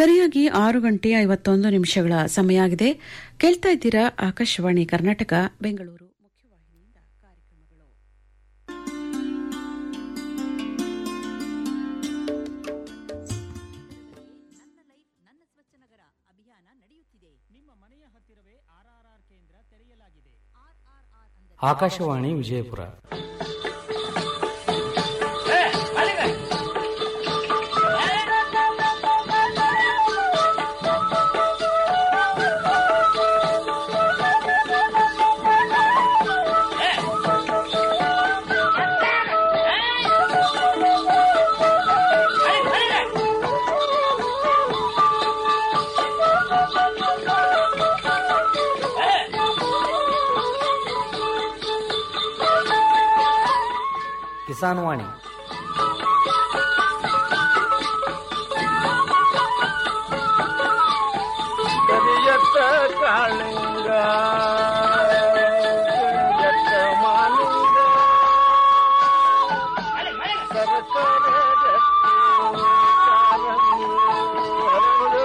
ಸರಿಯಾಗಿ ಆರು ಗಂಟೆ ಐವತ್ತೊಂದು ನಿಮಿಷಗಳ ಸಮಯ ಆಗಿದೆ ಕೇಳ್ತಾ ಇದ್ದೀರಾ ಆಕಾಶವಾಣಿ ಕರ್ನಾಟಕ ಬೆಂಗಳೂರು ಮುಖ್ಯವಾಹಿನಿಯಿಂದ ಕಾರ್ಯಕ್ರಮಗಳು ನನ್ನ ಲೈಫ್ ನನ್ನ ಸ್ವಚ್ಛ ನಗರ ಅಭಿಯಾನ ನಡೆಯುತ್ತಿದೆ ನಿಮ್ಮ ಮನೆಯ ಹತ್ತಿರವೇ ಆರ್ಆರ್ಆರ್ ಕೇಂದ್ರ ತೆರೆಯಲಾಗಿದೆ ಆರ್ಆರ್ಆರ್ ಅಂದರೆ ಆಕಾಶವಾಣಿ ವಿಜಯಪುರ ಕಿಸಾನ್ ವಾಣಿ ಕರಿಯತ್ತ ಕಾಳಿಂಗ ಕರಿಯತ್ತ ಮಾಲಿಂಗ ಸರಸರ ರಕ್ತಿ ಕಾರಂಗಿ ಹರಡು.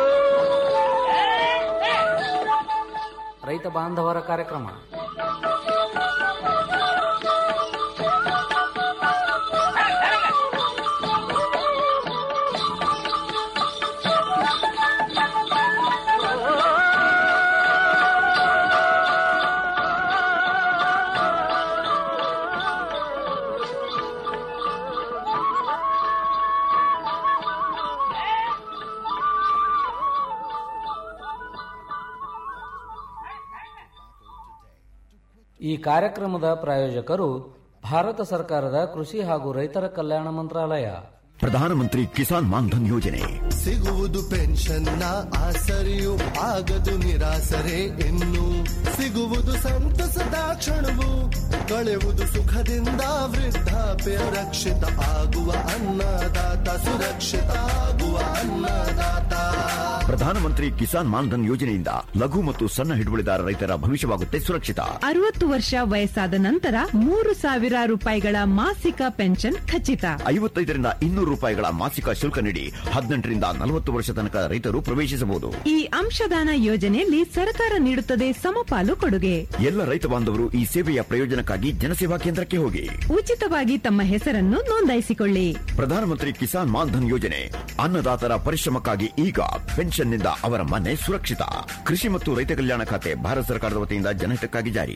ರೈತ ಬಾಂಧವರ ಕಾರ್ಯಕ್ರಮ ಈ ಕಾರ್ಯಕ್ರಮದ ಪ್ರಾಯೋಜಕರು ಭಾರತ ಸರ್ಕಾರದ ಕೃಷಿ ಹಾಗೂ ರೈತರ ಕಲ್ಯಾಣ ಮಂತ್ರಾಲಯ ಪ್ರಧಾನಮಂತ್ರಿ ಕಿಸಾನ್ ಮಾನ್ಧನ್ ಯೋಜನೆ ಸಿಗುವುದು ಪೆನ್ಷನ್ನ ಆಸರೆಯು ಆಗದು ನಿರಾಸರೆ ಇನ್ನು ಸಿಗುವುದು ಸಂತಸದ ಕ್ಷಣವು ಕಳೆಯುವುದು ಸುಖದಿಂದ ವೃದ್ಧಾಪ್ಯ ರಕ್ಷಿತ ಆಗುವ ಅನ್ನದಾತ ಸುರಕ್ಷಿತ ಆಗುವ ಅನ್ನದಾತ ಪ್ರಧಾನಮಂತ್ರಿ ಕಿಸಾನ್ ಮಾನ್ಧನ್ ಯೋಜನೆಯಿಂದ ಲಘು ಮತ್ತು ಸಣ್ಣ ಹಿಡುವಳಿದಾರ ರೈತರ ಭವಿಷ್ಯವಾಗುತ್ತೆ ಸುರಕ್ಷಿತ ಅರವತ್ತು ವರ್ಷ ವಯಸ್ಸಾದ ನಂತರ ಮೂರು ಸಾವಿರ ರೂಪಾಯಿಗಳ ಮಾಸಿಕ ಪೆನ್ಷನ್ ಖಚಿತ ಐವತ್ತೈದರಿಂದ ಇನ್ನೂರು ರೂಪಾಯಿಗಳ ಮಾಸಿಕ ಶುಲ್ಕ ನೀಡಿ ಹದಿನೆಂಟರಿಂದ ನಲವತ್ತು ವರ್ಷ ತನಕ ರೈತರು ಪ್ರವೇಶಿಸಬಹುದು ಈ ಅಂಶದಾನ ಯೋಜನೆಯಲ್ಲಿ ಸರ್ಕಾರ ನೀಡುತ್ತದೆ ಸಮಪಾಲು ಕೊಡುಗೆ ಎಲ್ಲ ರೈತ ಬಾಂಧವರು ಈ ಸೇವೆಯ ಪ್ರಯೋಜನಕ್ಕಾಗಿ ಜನಸೇವಾ ಕೇಂದ್ರಕ್ಕೆ ಹೋಗಿ ಉಚಿತವಾಗಿ ತಮ್ಮ ಹೆಸರನ್ನು ನೋಂದಾಯಿಸಿಕೊಳ್ಳಿ ಪ್ರಧಾನಮಂತ್ರಿ ಕಿಸಾನ್ ಮಾನ್ಧನ್ ಯೋಜನೆ ಅನ್ನದಾತರ ಪರಿಶ್ರಮಕ್ಕಾಗಿ ಈಗ ಪೆನ್ಷನ್ನಿಂದ ಅವರ ಮನೆ ಸುರಕ್ಷಿತ ಕೃಷಿ ಮತ್ತು ರೈತ ಕಲ್ಯಾಣ ಖಾತೆ ಭಾರತ ಸರ್ಕಾರದ ವತಿಯಿಂದ ಜನಹಿತಕ್ಕಾಗಿ ಜಾರಿ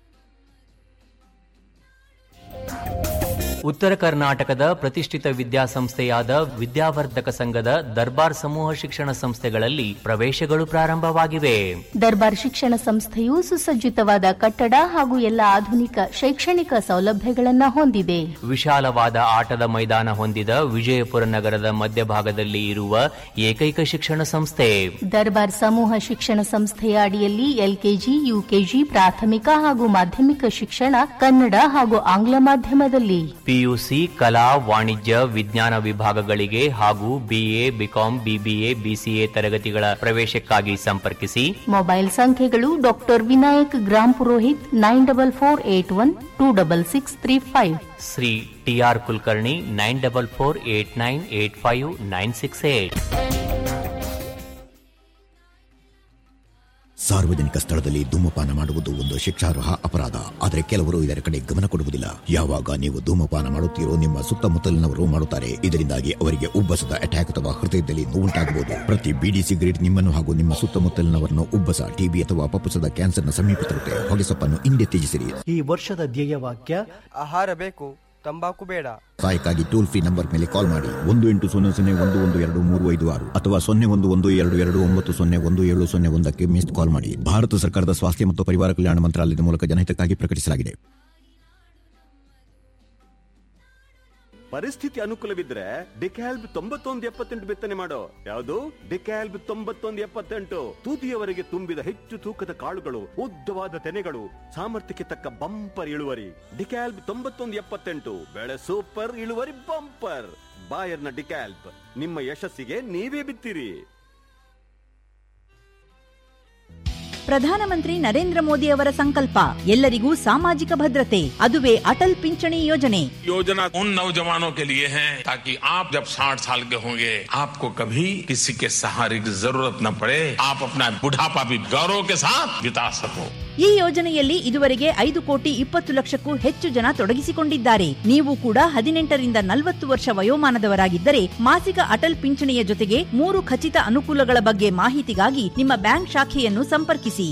ಉತ್ತರ ಕರ್ನಾಟಕದ ಪ್ರತಿಷ್ಠಿತ ವಿದ್ಯಾಸಂಸ್ಥೆಯಾದ ವಿದ್ಯಾವರ್ಧಕ ಸಂಘದ ದರ್ಬಾರ್ ಸಮೂಹ ಶಿಕ್ಷಣ ಸಂಸ್ಥೆಗಳಲ್ಲಿ ಪ್ರವೇಶಗಳು ಪ್ರಾರಂಭವಾಗಿವೆ ದರ್ಬಾರ್ ಶಿಕ್ಷಣ ಸಂಸ್ಥೆಯು ಸುಸಜ್ಜಿತವಾದ ಕಟ್ಟಡ ಹಾಗೂ ಎಲ್ಲ ಆಧುನಿಕ ಶೈಕ್ಷಣಿಕ ಸೌಲಭ್ಯಗಳನ್ನ ಹೊಂದಿದೆ ವಿಶಾಲವಾದ ಆಟದ ಮೈದಾನ ಹೊಂದಿದ ವಿಜಯಪುರ ನಗರದ ಮಧ್ಯಭಾಗದಲ್ಲಿ ಇರುವ ಏಕೈಕ ಶಿಕ್ಷಣ ಸಂಸ್ಥೆ ದರ್ಬಾರ್ ಸಮೂಹ ಶಿಕ್ಷಣ ಸಂಸ್ಥೆಯ ಅಡಿಯಲ್ಲಿ ಎಲ್ಕೆಜಿ ಯುಕೆಜಿ ಪ್ರಾಥಮಿಕ ಹಾಗೂ ಮಾಧ್ಯಮಿಕ ಶಿಕ್ಷಣ ಕನ್ನಡ ಹಾಗೂ ಆಂಗ್ಲ ಮಾಧ್ಯಮದಲ್ಲಿ ಪಿಯುಸಿ ಕಲಾ ವಾಣಿಜ್ಯ ವಿಜ್ಞಾನ ವಿಭಾಗಗಳಿಗೆ ಹಾಗೂ ಬಿಎ ಬಿಕಾಂ ಬಿಬಿಎ ಬಿಸಿಎ ತರಗತಿಗಳ ಪ್ರವೇಶಕ್ಕಾಗಿ ಸಂಪರ್ಕಿಸಿ ಮೊಬೈಲ್ ಸಂಖ್ಯೆಗಳು doctor Vinayak Gram Purohit nine double four eight one two double six three five Shri TR Kulkarni nine double four eight nine eight five nine six eight ಸಾರ್ವಜನಿಕ ಸ್ಥಳದಲ್ಲಿ ಧೂಮಪಾನ ಮಾಡುವುದು ಒಂದು ಶಿಕ್ಷಾರ್ಹ ಅಪರಾಧ ಆದರೆ ಕೆಲವರು ಇದರ ಕಡೆ ಗಮನ ಕೊಡುವುದಿಲ್ಲ ಯಾವಾಗ ನೀವು ಧೂಮಪಾನ ಮಾಡುತ್ತೀರೋ ನಿಮ್ಮ ಸುತ್ತಮುತ್ತಲಿನವರು ಮಾಡುತ್ತಾರೆ ಇದರಿಂದಾಗಿ ಅವರಿಗೆ ಉಬ್ಬಸದ ಅಟ್ಯಾಕ್ ಅಥವಾ ಹೃದಯದಲ್ಲಿ ನೋವುಂಟಾಗಬಹುದು ಪ್ರತಿ ಬಿಡಿ ಸಿಗರೇಟ್ ನಿಮ್ಮನ್ನು ಹಾಗೂ ನಿಮ್ಮ ಸುತ್ತಮುತ್ತಲಿನವರನ್ನು ಉಬ್ಬಸ ಟಿಬಿ ಅಥವಾ ಪಪ್ಪಸದ ಕ್ಯಾನ್ಸರ್ನ ಸಮೀಪ ತರುತ್ತೆ ಹೊಗೆಸೊಪ್ಪನ್ನು ಹಿಂದೆ ತ್ಯಜಿಸಿರಿ ಈ ವರ್ಷದ ಧ್ಯೇಯವಾಕ್ಯ ಆಹಾರ ಬೇಕು ತಂಬಾಕು ಬೇಡ ಸಹಾಯಕ್ಕಾಗಿ ಟೋಲ್ ಫ್ರೀ ನಂಬರ್ ಮೇಲೆ ಕಾಲ್ ಮಾಡಿ ಒಂದು ಎಂಟು ಸೊನ್ನೆ ಸೊನ್ನೆ ಒಂದು ಒಂದು ಎರಡು ಮೂರು ಐದು ಆರು ಅಥವಾ ಸೊನ್ನೆ ಒಂದು ಒಂದು ಎರಡು ಎರಡು ಒಂಬತ್ತು ಸೊನ್ನೆ ಒಂದು ಏಳು ಸೊನ್ನೆ ಒಂದಕ್ಕೆ ಮಿಸ್ಡ್ ಕಾಲ್ ಮಾಡಿ ಭಾರತ ಸರ್ಕಾರದ ಸ್ವಾಸ್ಥ್ಯ ಮತ್ತು ಪರಿವಾರ ಕಲ್ಯಾಣ ಮಂತ್ರಾಲಯದ ಮೂಲಕ ಜನಹಿತಕ್ಕಾಗಿ ಪ್ರಕಟಿಸಲಾಗಿದೆ ಪರಿಸ್ಥಿತಿ ಅನುಕೂಲವಿದ್ರೆ ಡಿಕ್ಯಾಲ್ಬ್ ತೊಂಬತ್ತೊಂದು ಎಪ್ಪತ್ತೆಂಟು ಬಿತ್ತನೆ ಮಾಡೋ ಯಾವುದು ಡಿಕ್ಯಾಲ್ಬ್ ತೊಂಬತ್ತೊಂದು ಎಪ್ಪತ್ತೆಂಟು ತೂತಿಯವರೆಗೆ ತುಂಬಿದ ಹೆಚ್ಚು ತೂಕದ ಕಾಳುಗಳು ಉದ್ದವಾದ ತೆನೆಗಳು ಸಾಮರ್ಥ್ಯಕ್ಕೆ ತಕ್ಕ ಬಂಪರ್ ಇಳುವರಿ ಡಿಕ್ಯಾಲ್ಬ್ ತೊಂಬತ್ತೊಂದು ಎಪ್ಪತ್ತೆಂಟು ಬೆಳೆ ಸೂಪರ್ ಇಳುವರಿ ಬಂಪರ್ ಬಾಯರ್ನ ಡಿಕ್ಯಾಲ್ಬ್ ನಿಮ್ಮ ಯಶಸ್ಸಿಗೆ ನೀವೇ ಬಿತ್ತಿರಿ ಪ್ರಧಾನಮಂತ್ರಿ ನರೇಂದ್ರ ಮೋದಿ ಅವರ ಸಂಕಲ್ಪ ಎಲ್ಲರಿಗೂ ಸಾಮಾಜಿಕ ಭದ್ರತೆ ಅದುವೇ ಅಟಲ್ ಪಿಂಚಣಿ ಯೋಜನೆ योजना उन नौजवानों के लिए है ताकि आप जब 60 साल के होंगे आपको कभी किसी के सहारे की जरूरत न पड़े आप अपना बुढ़ापा भी गौरव के साथ बिता सको ಈ ಯೋಜನೆಯಲ್ಲಿ ಇದುವರೆಗೆ ಐದು ಕೋಟಿ ಇಪ್ಪತ್ತು ಲಕ್ಷಕ್ಕೂ ಹೆಚ್ಚು ಜನ ತೊಡಗಿಸಿಕೊಂಡಿದ್ದಾರೆ ನೀವು ಕೂಡ ಹದಿನೆಂಟರಿಂದ ನಲವತ್ತು ವರ್ಷ ವಯೋಮಾನದವರಾಗಿದ್ದರೆ ಮಾಸಿಕ ಅಟಲ್ ಪಿಂಚಣಿಯ ಜೊತೆಗೆ ಮೂರು ಖಚಿತ ಅನುಕೂಲಗಳ ಬಗ್ಗೆ ಮಾಹಿತಿಗಾಗಿ ನಿಮ್ಮ ಬ್ಯಾಂಕ್ ಶಾಖೆಯನ್ನು ಸಂಪರ್ಕಿಸಿ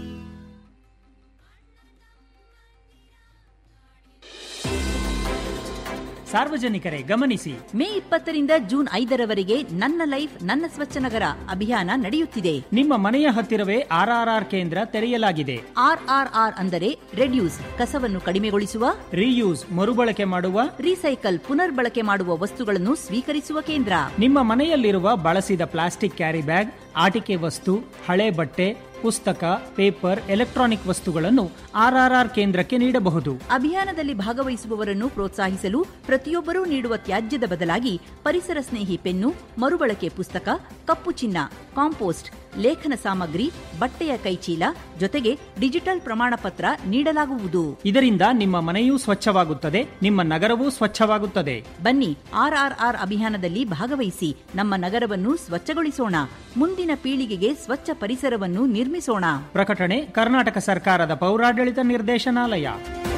ಸಾರ್ವಜನಿಕರೇ ಗಮನಿಸಿ ಮೇ ಇಪ್ಪತ್ತರಿಂದ ಜೂನ್ ಐದರವರೆಗೆ ನನ್ನ ಲೈಫ್ ನನ್ನ ಸ್ವಚ್ಛ ನಗರ ಅಭಿಯಾನ ನಡೆಯುತ್ತಿದೆ ನಿಮ್ಮ ಮನೆಯ ಹತ್ತಿರವೇ ಆರ್ಆರ್ಆರ್ ಕೇಂದ್ರ ತೆರೆಯಲಾಗಿದೆ ಆರ್ಆರ್ಆರ್ ಅಂದರೆ ರೆಡ್ಯೂಸ್ ಕಸವನ್ನು ಕಡಿಮೆಗೊಳಿಸುವ ರೀಯೂಸ್ ಮರುಬಳಕೆ ಮಾಡುವ ರೀಸೈಕಲ್ ಪುನರ್ಬಳಕೆ ಮಾಡುವ ವಸ್ತುಗಳನ್ನು ಸ್ವೀಕರಿಸುವ ಕೇಂದ್ರ ನಿಮ್ಮ ಮನೆಯಲ್ಲಿರುವ ಬಳಸಿದ ಪ್ಲಾಸ್ಟಿಕ್ ಕ್ಯಾರಿ ಬ್ಯಾಗ್ ಆಟಿಕೆ ವಸ್ತು ಹಳೆ ಬಟ್ಟೆ ಪುಸ್ತಕ ಪೇಪರ್ ಎಲೆಕ್ಟ್ರಾನಿಕ್ ವಸ್ತುಗಳನ್ನು ಆರ್ಆರ್ಆರ್ ಕೇಂದ್ರಕ್ಕೆ ನೀಡಬಹುದು ಅಭಿಯಾನದಲ್ಲಿ ಭಾಗವಹಿಸುವವರನ್ನು ಪ್ರೋತ್ಸಾಹಿಸಲು ಪ್ರತಿಯೊಬ್ಬರೂ ನೀಡುವ ತ್ಯಾಜ್ಯದ ಬದಲಾಗಿ ಪರಿಸರ ಸ್ನೇಹಿ ಪೆನ್ನು ಮರುಬಳಕೆ ಪುಸ್ತಕ ಕಪ್ಪು ಚಿನ್ನ ಕಾಂಪೋಸ್ಟ್ ಲೇಖನ ಸಾಮಗ್ರಿ ಬಟ್ಟೆಯ ಕೈಚೀಲ ಜೊತೆಗೆ ಡಿಜಿಟಲ್ ಪ್ರಮಾಣ ಪತ್ರ ನೀಡಲಾಗುವುದು ಇದರಿಂದ ನಿಮ್ಮ ಮನೆಯೂ ಸ್ವಚ್ಛವಾಗುತ್ತದೆ ನಿಮ್ಮ ನಗರವೂ ಸ್ವಚ್ಛವಾಗುತ್ತದೆ ಬನ್ನಿ ಆರ್ಆರ್ಆರ್ ಅಭಿಯಾನದಲ್ಲಿ ಭಾಗವಹಿಸಿ ನಮ್ಮ ನಗರವನ್ನು ಸ್ವಚ್ಛಗೊಳಿಸೋಣ ಮುಂದಿನ ಪೀಳಿಗೆಗೆ ಸ್ವಚ್ಛ ಪರಿಸರವನ್ನು ನಿರ್ಮಿಸೋಣ ಪ್ರಕಟಣೆ ಕರ್ನಾಟಕ ಸರ್ಕಾರದ ಪೌರಾಡಳಿತ ನಿರ್ದೇಶನಾಲಯ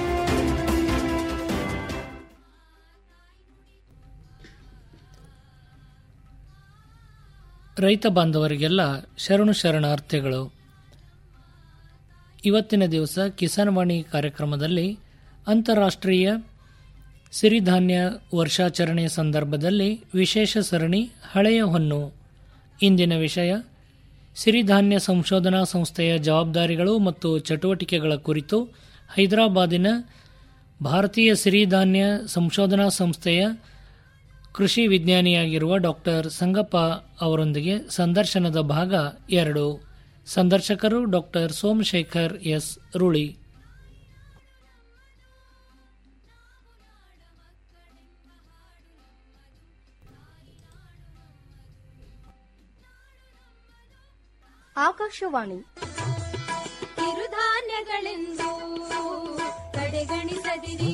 ರೈತ ಬಾಂಧವರಿಗೆಲ್ಲ ಶರಣು ಶರಣಾರ್ಥಿಗಳು ಇವತ್ತಿನ ದಿವಸ ಕಿಸಾನ್ ವಾಣಿ ಕಾರ್ಯಕ್ರಮದಲ್ಲಿ ಅಂತಾರಾಷ್ಟ್ರೀಯ ಸಿರಿಧಾನ್ಯ ವರ್ಷಾಚರಣೆಯ ಸಂದರ್ಭದಲ್ಲಿ ವಿಶೇಷ ಸರಣಿ ಹಳೆಯ ಹೊನ್ನು ಇಂದಿನ ವಿಷಯ ಸಿರಿಧಾನ್ಯ ಸಂಶೋಧನಾ ಸಂಸ್ಥೆಯ ಜವಾಬ್ದಾರಿಗಳು ಮತ್ತು ಚಟುವಟಿಕೆಗಳ ಕುರಿತು ಹೈದರಾಬಾದಿನ ಭಾರತೀಯ ಸಿರಿಧಾನ್ಯ ಸಂಶೋಧನಾ ಸಂಸ್ಥೆಯ ಕೃಷಿ ವಿಜ್ಞಾನಿಯಾಗಿರುವ ಡಾಕ್ಟರ್ ಸಂಗಪ್ಪ ಅವರೊಂದಿಗೆ ಸಂದರ್ಶನದ ಭಾಗ ಎರಡು ಸಂದರ್ಶಕರು ಡಾಕ್ಟರ್ ಸೋಮಶೇಖರ್ ಎಸ್ ರುಳಿ ಆಕಾಶವಾಣಿ ಕಿರುಧಾನ್ಯಗಳೆಂದು ಕಡೆಗಣಿಸದಿರಿ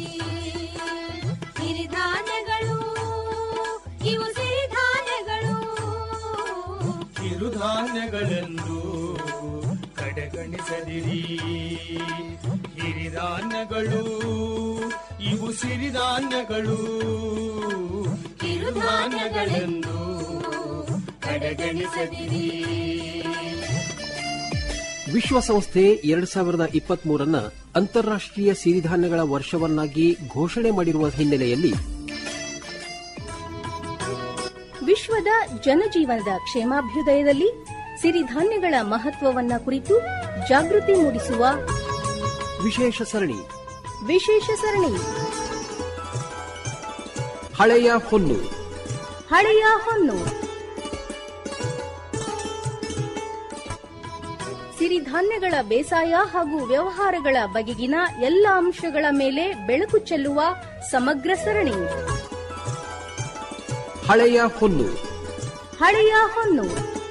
ಸಿರಿಧಾನ್ಯಗಳು ಇವು ಸಿರಿಧಾನ್ಯಗಳು ಕಿರುಧಾನ್ಯಗಳೆಂದು ಕಡೆಗಣಿಸದಿರಿ ಹಿರಿಧಾನ್ಯಗಳು ಇವು ಸಿರಿಧಾನ್ಯಗಳು ಕಿರುಧಾನ್ಯಗಳೆಂದು ಕಡೆಗಣಿಸದಿರಿ ವಿಶ್ವಸಂಸ್ಥೆ ಎರಡ್ ಸಾವಿರದ ಇಪ್ಪತ್ತ್ ಮೂರನ್ನ ಅಂತಾರಾಷ್ಟೀಯ ಸಿರಿಧಾನ್ಯಗಳ ವರ್ಷವನ್ನಾಗಿ ಘೋಷಣೆ ಮಾಡಿರುವ ಹಿನ್ನೆಲೆಯಲ್ಲಿ ವಿಶ್ವದ ಜನಜೀವನದ ಕ್ಷೇಮಾಭ್ಯುದಯದಲ್ಲಿ ಸಿರಿಧಾನ್ಯಗಳ ಮಹತ್ವವನ್ನ ಕುರಿತು ಜಾಗೃತಿ ಮೂಡಿಸುವ ವಿಶೇಷ ಸರಣಿ ವಿಶೇಷ ಸರಣಿ ಹಳೆಯ ಹೊನ್ನು ಹಳೆಯ ಹೊನ್ನು ಸಿರಿಧಾನ್ಯಗಳ ಬೇಸಾಯ ಹಾಗೂ ವ್ಯವಹಾರಗಳ ಬಗೆಗಿನ ಎಲ್ಲ ಅಂಶಗಳ ಮೇಲೆ ಬೆಳಕು ಚೆಲ್ಲುವ ಸಮಗ್ರ ಸರಣಿ ಹಳೆಯ ಹೊನ್ನು ಹಳೆಯ ಹೊನ್ನು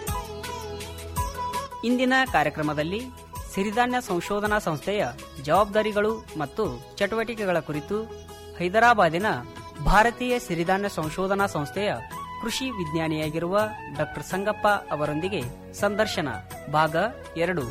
ಇಂದಿನ ಕಾರ್ಯಕ್ರಮದಲ್ಲಿ ಸಿರಿಧಾನ್ಯ ಸಂಶೋಧನಾ ಸಂಸ್ಥೆಯ ಜವಾಬ್ದಾರಿಗಳು ಮತ್ತು ಚಟುವಟಿಕೆಗಳ ಕುರಿತು ಹೈದರಾಬಾದಿನ ಭಾರತೀಯ ಸಿರಿಧಾನ್ಯ ಸಂಶೋಧನಾ ಸಂಸ್ಥೆಯ ಕೃಷಿ ವಿಜ್ಞಾನಿಯಾಗಿರುವ ಡಾಕ್ಟರ್ ಸಂಗಪ್ಪ ಅವರೊಂದಿಗೆ ಸಂದರ್ಶನ ಭಾಗ ಎರಡು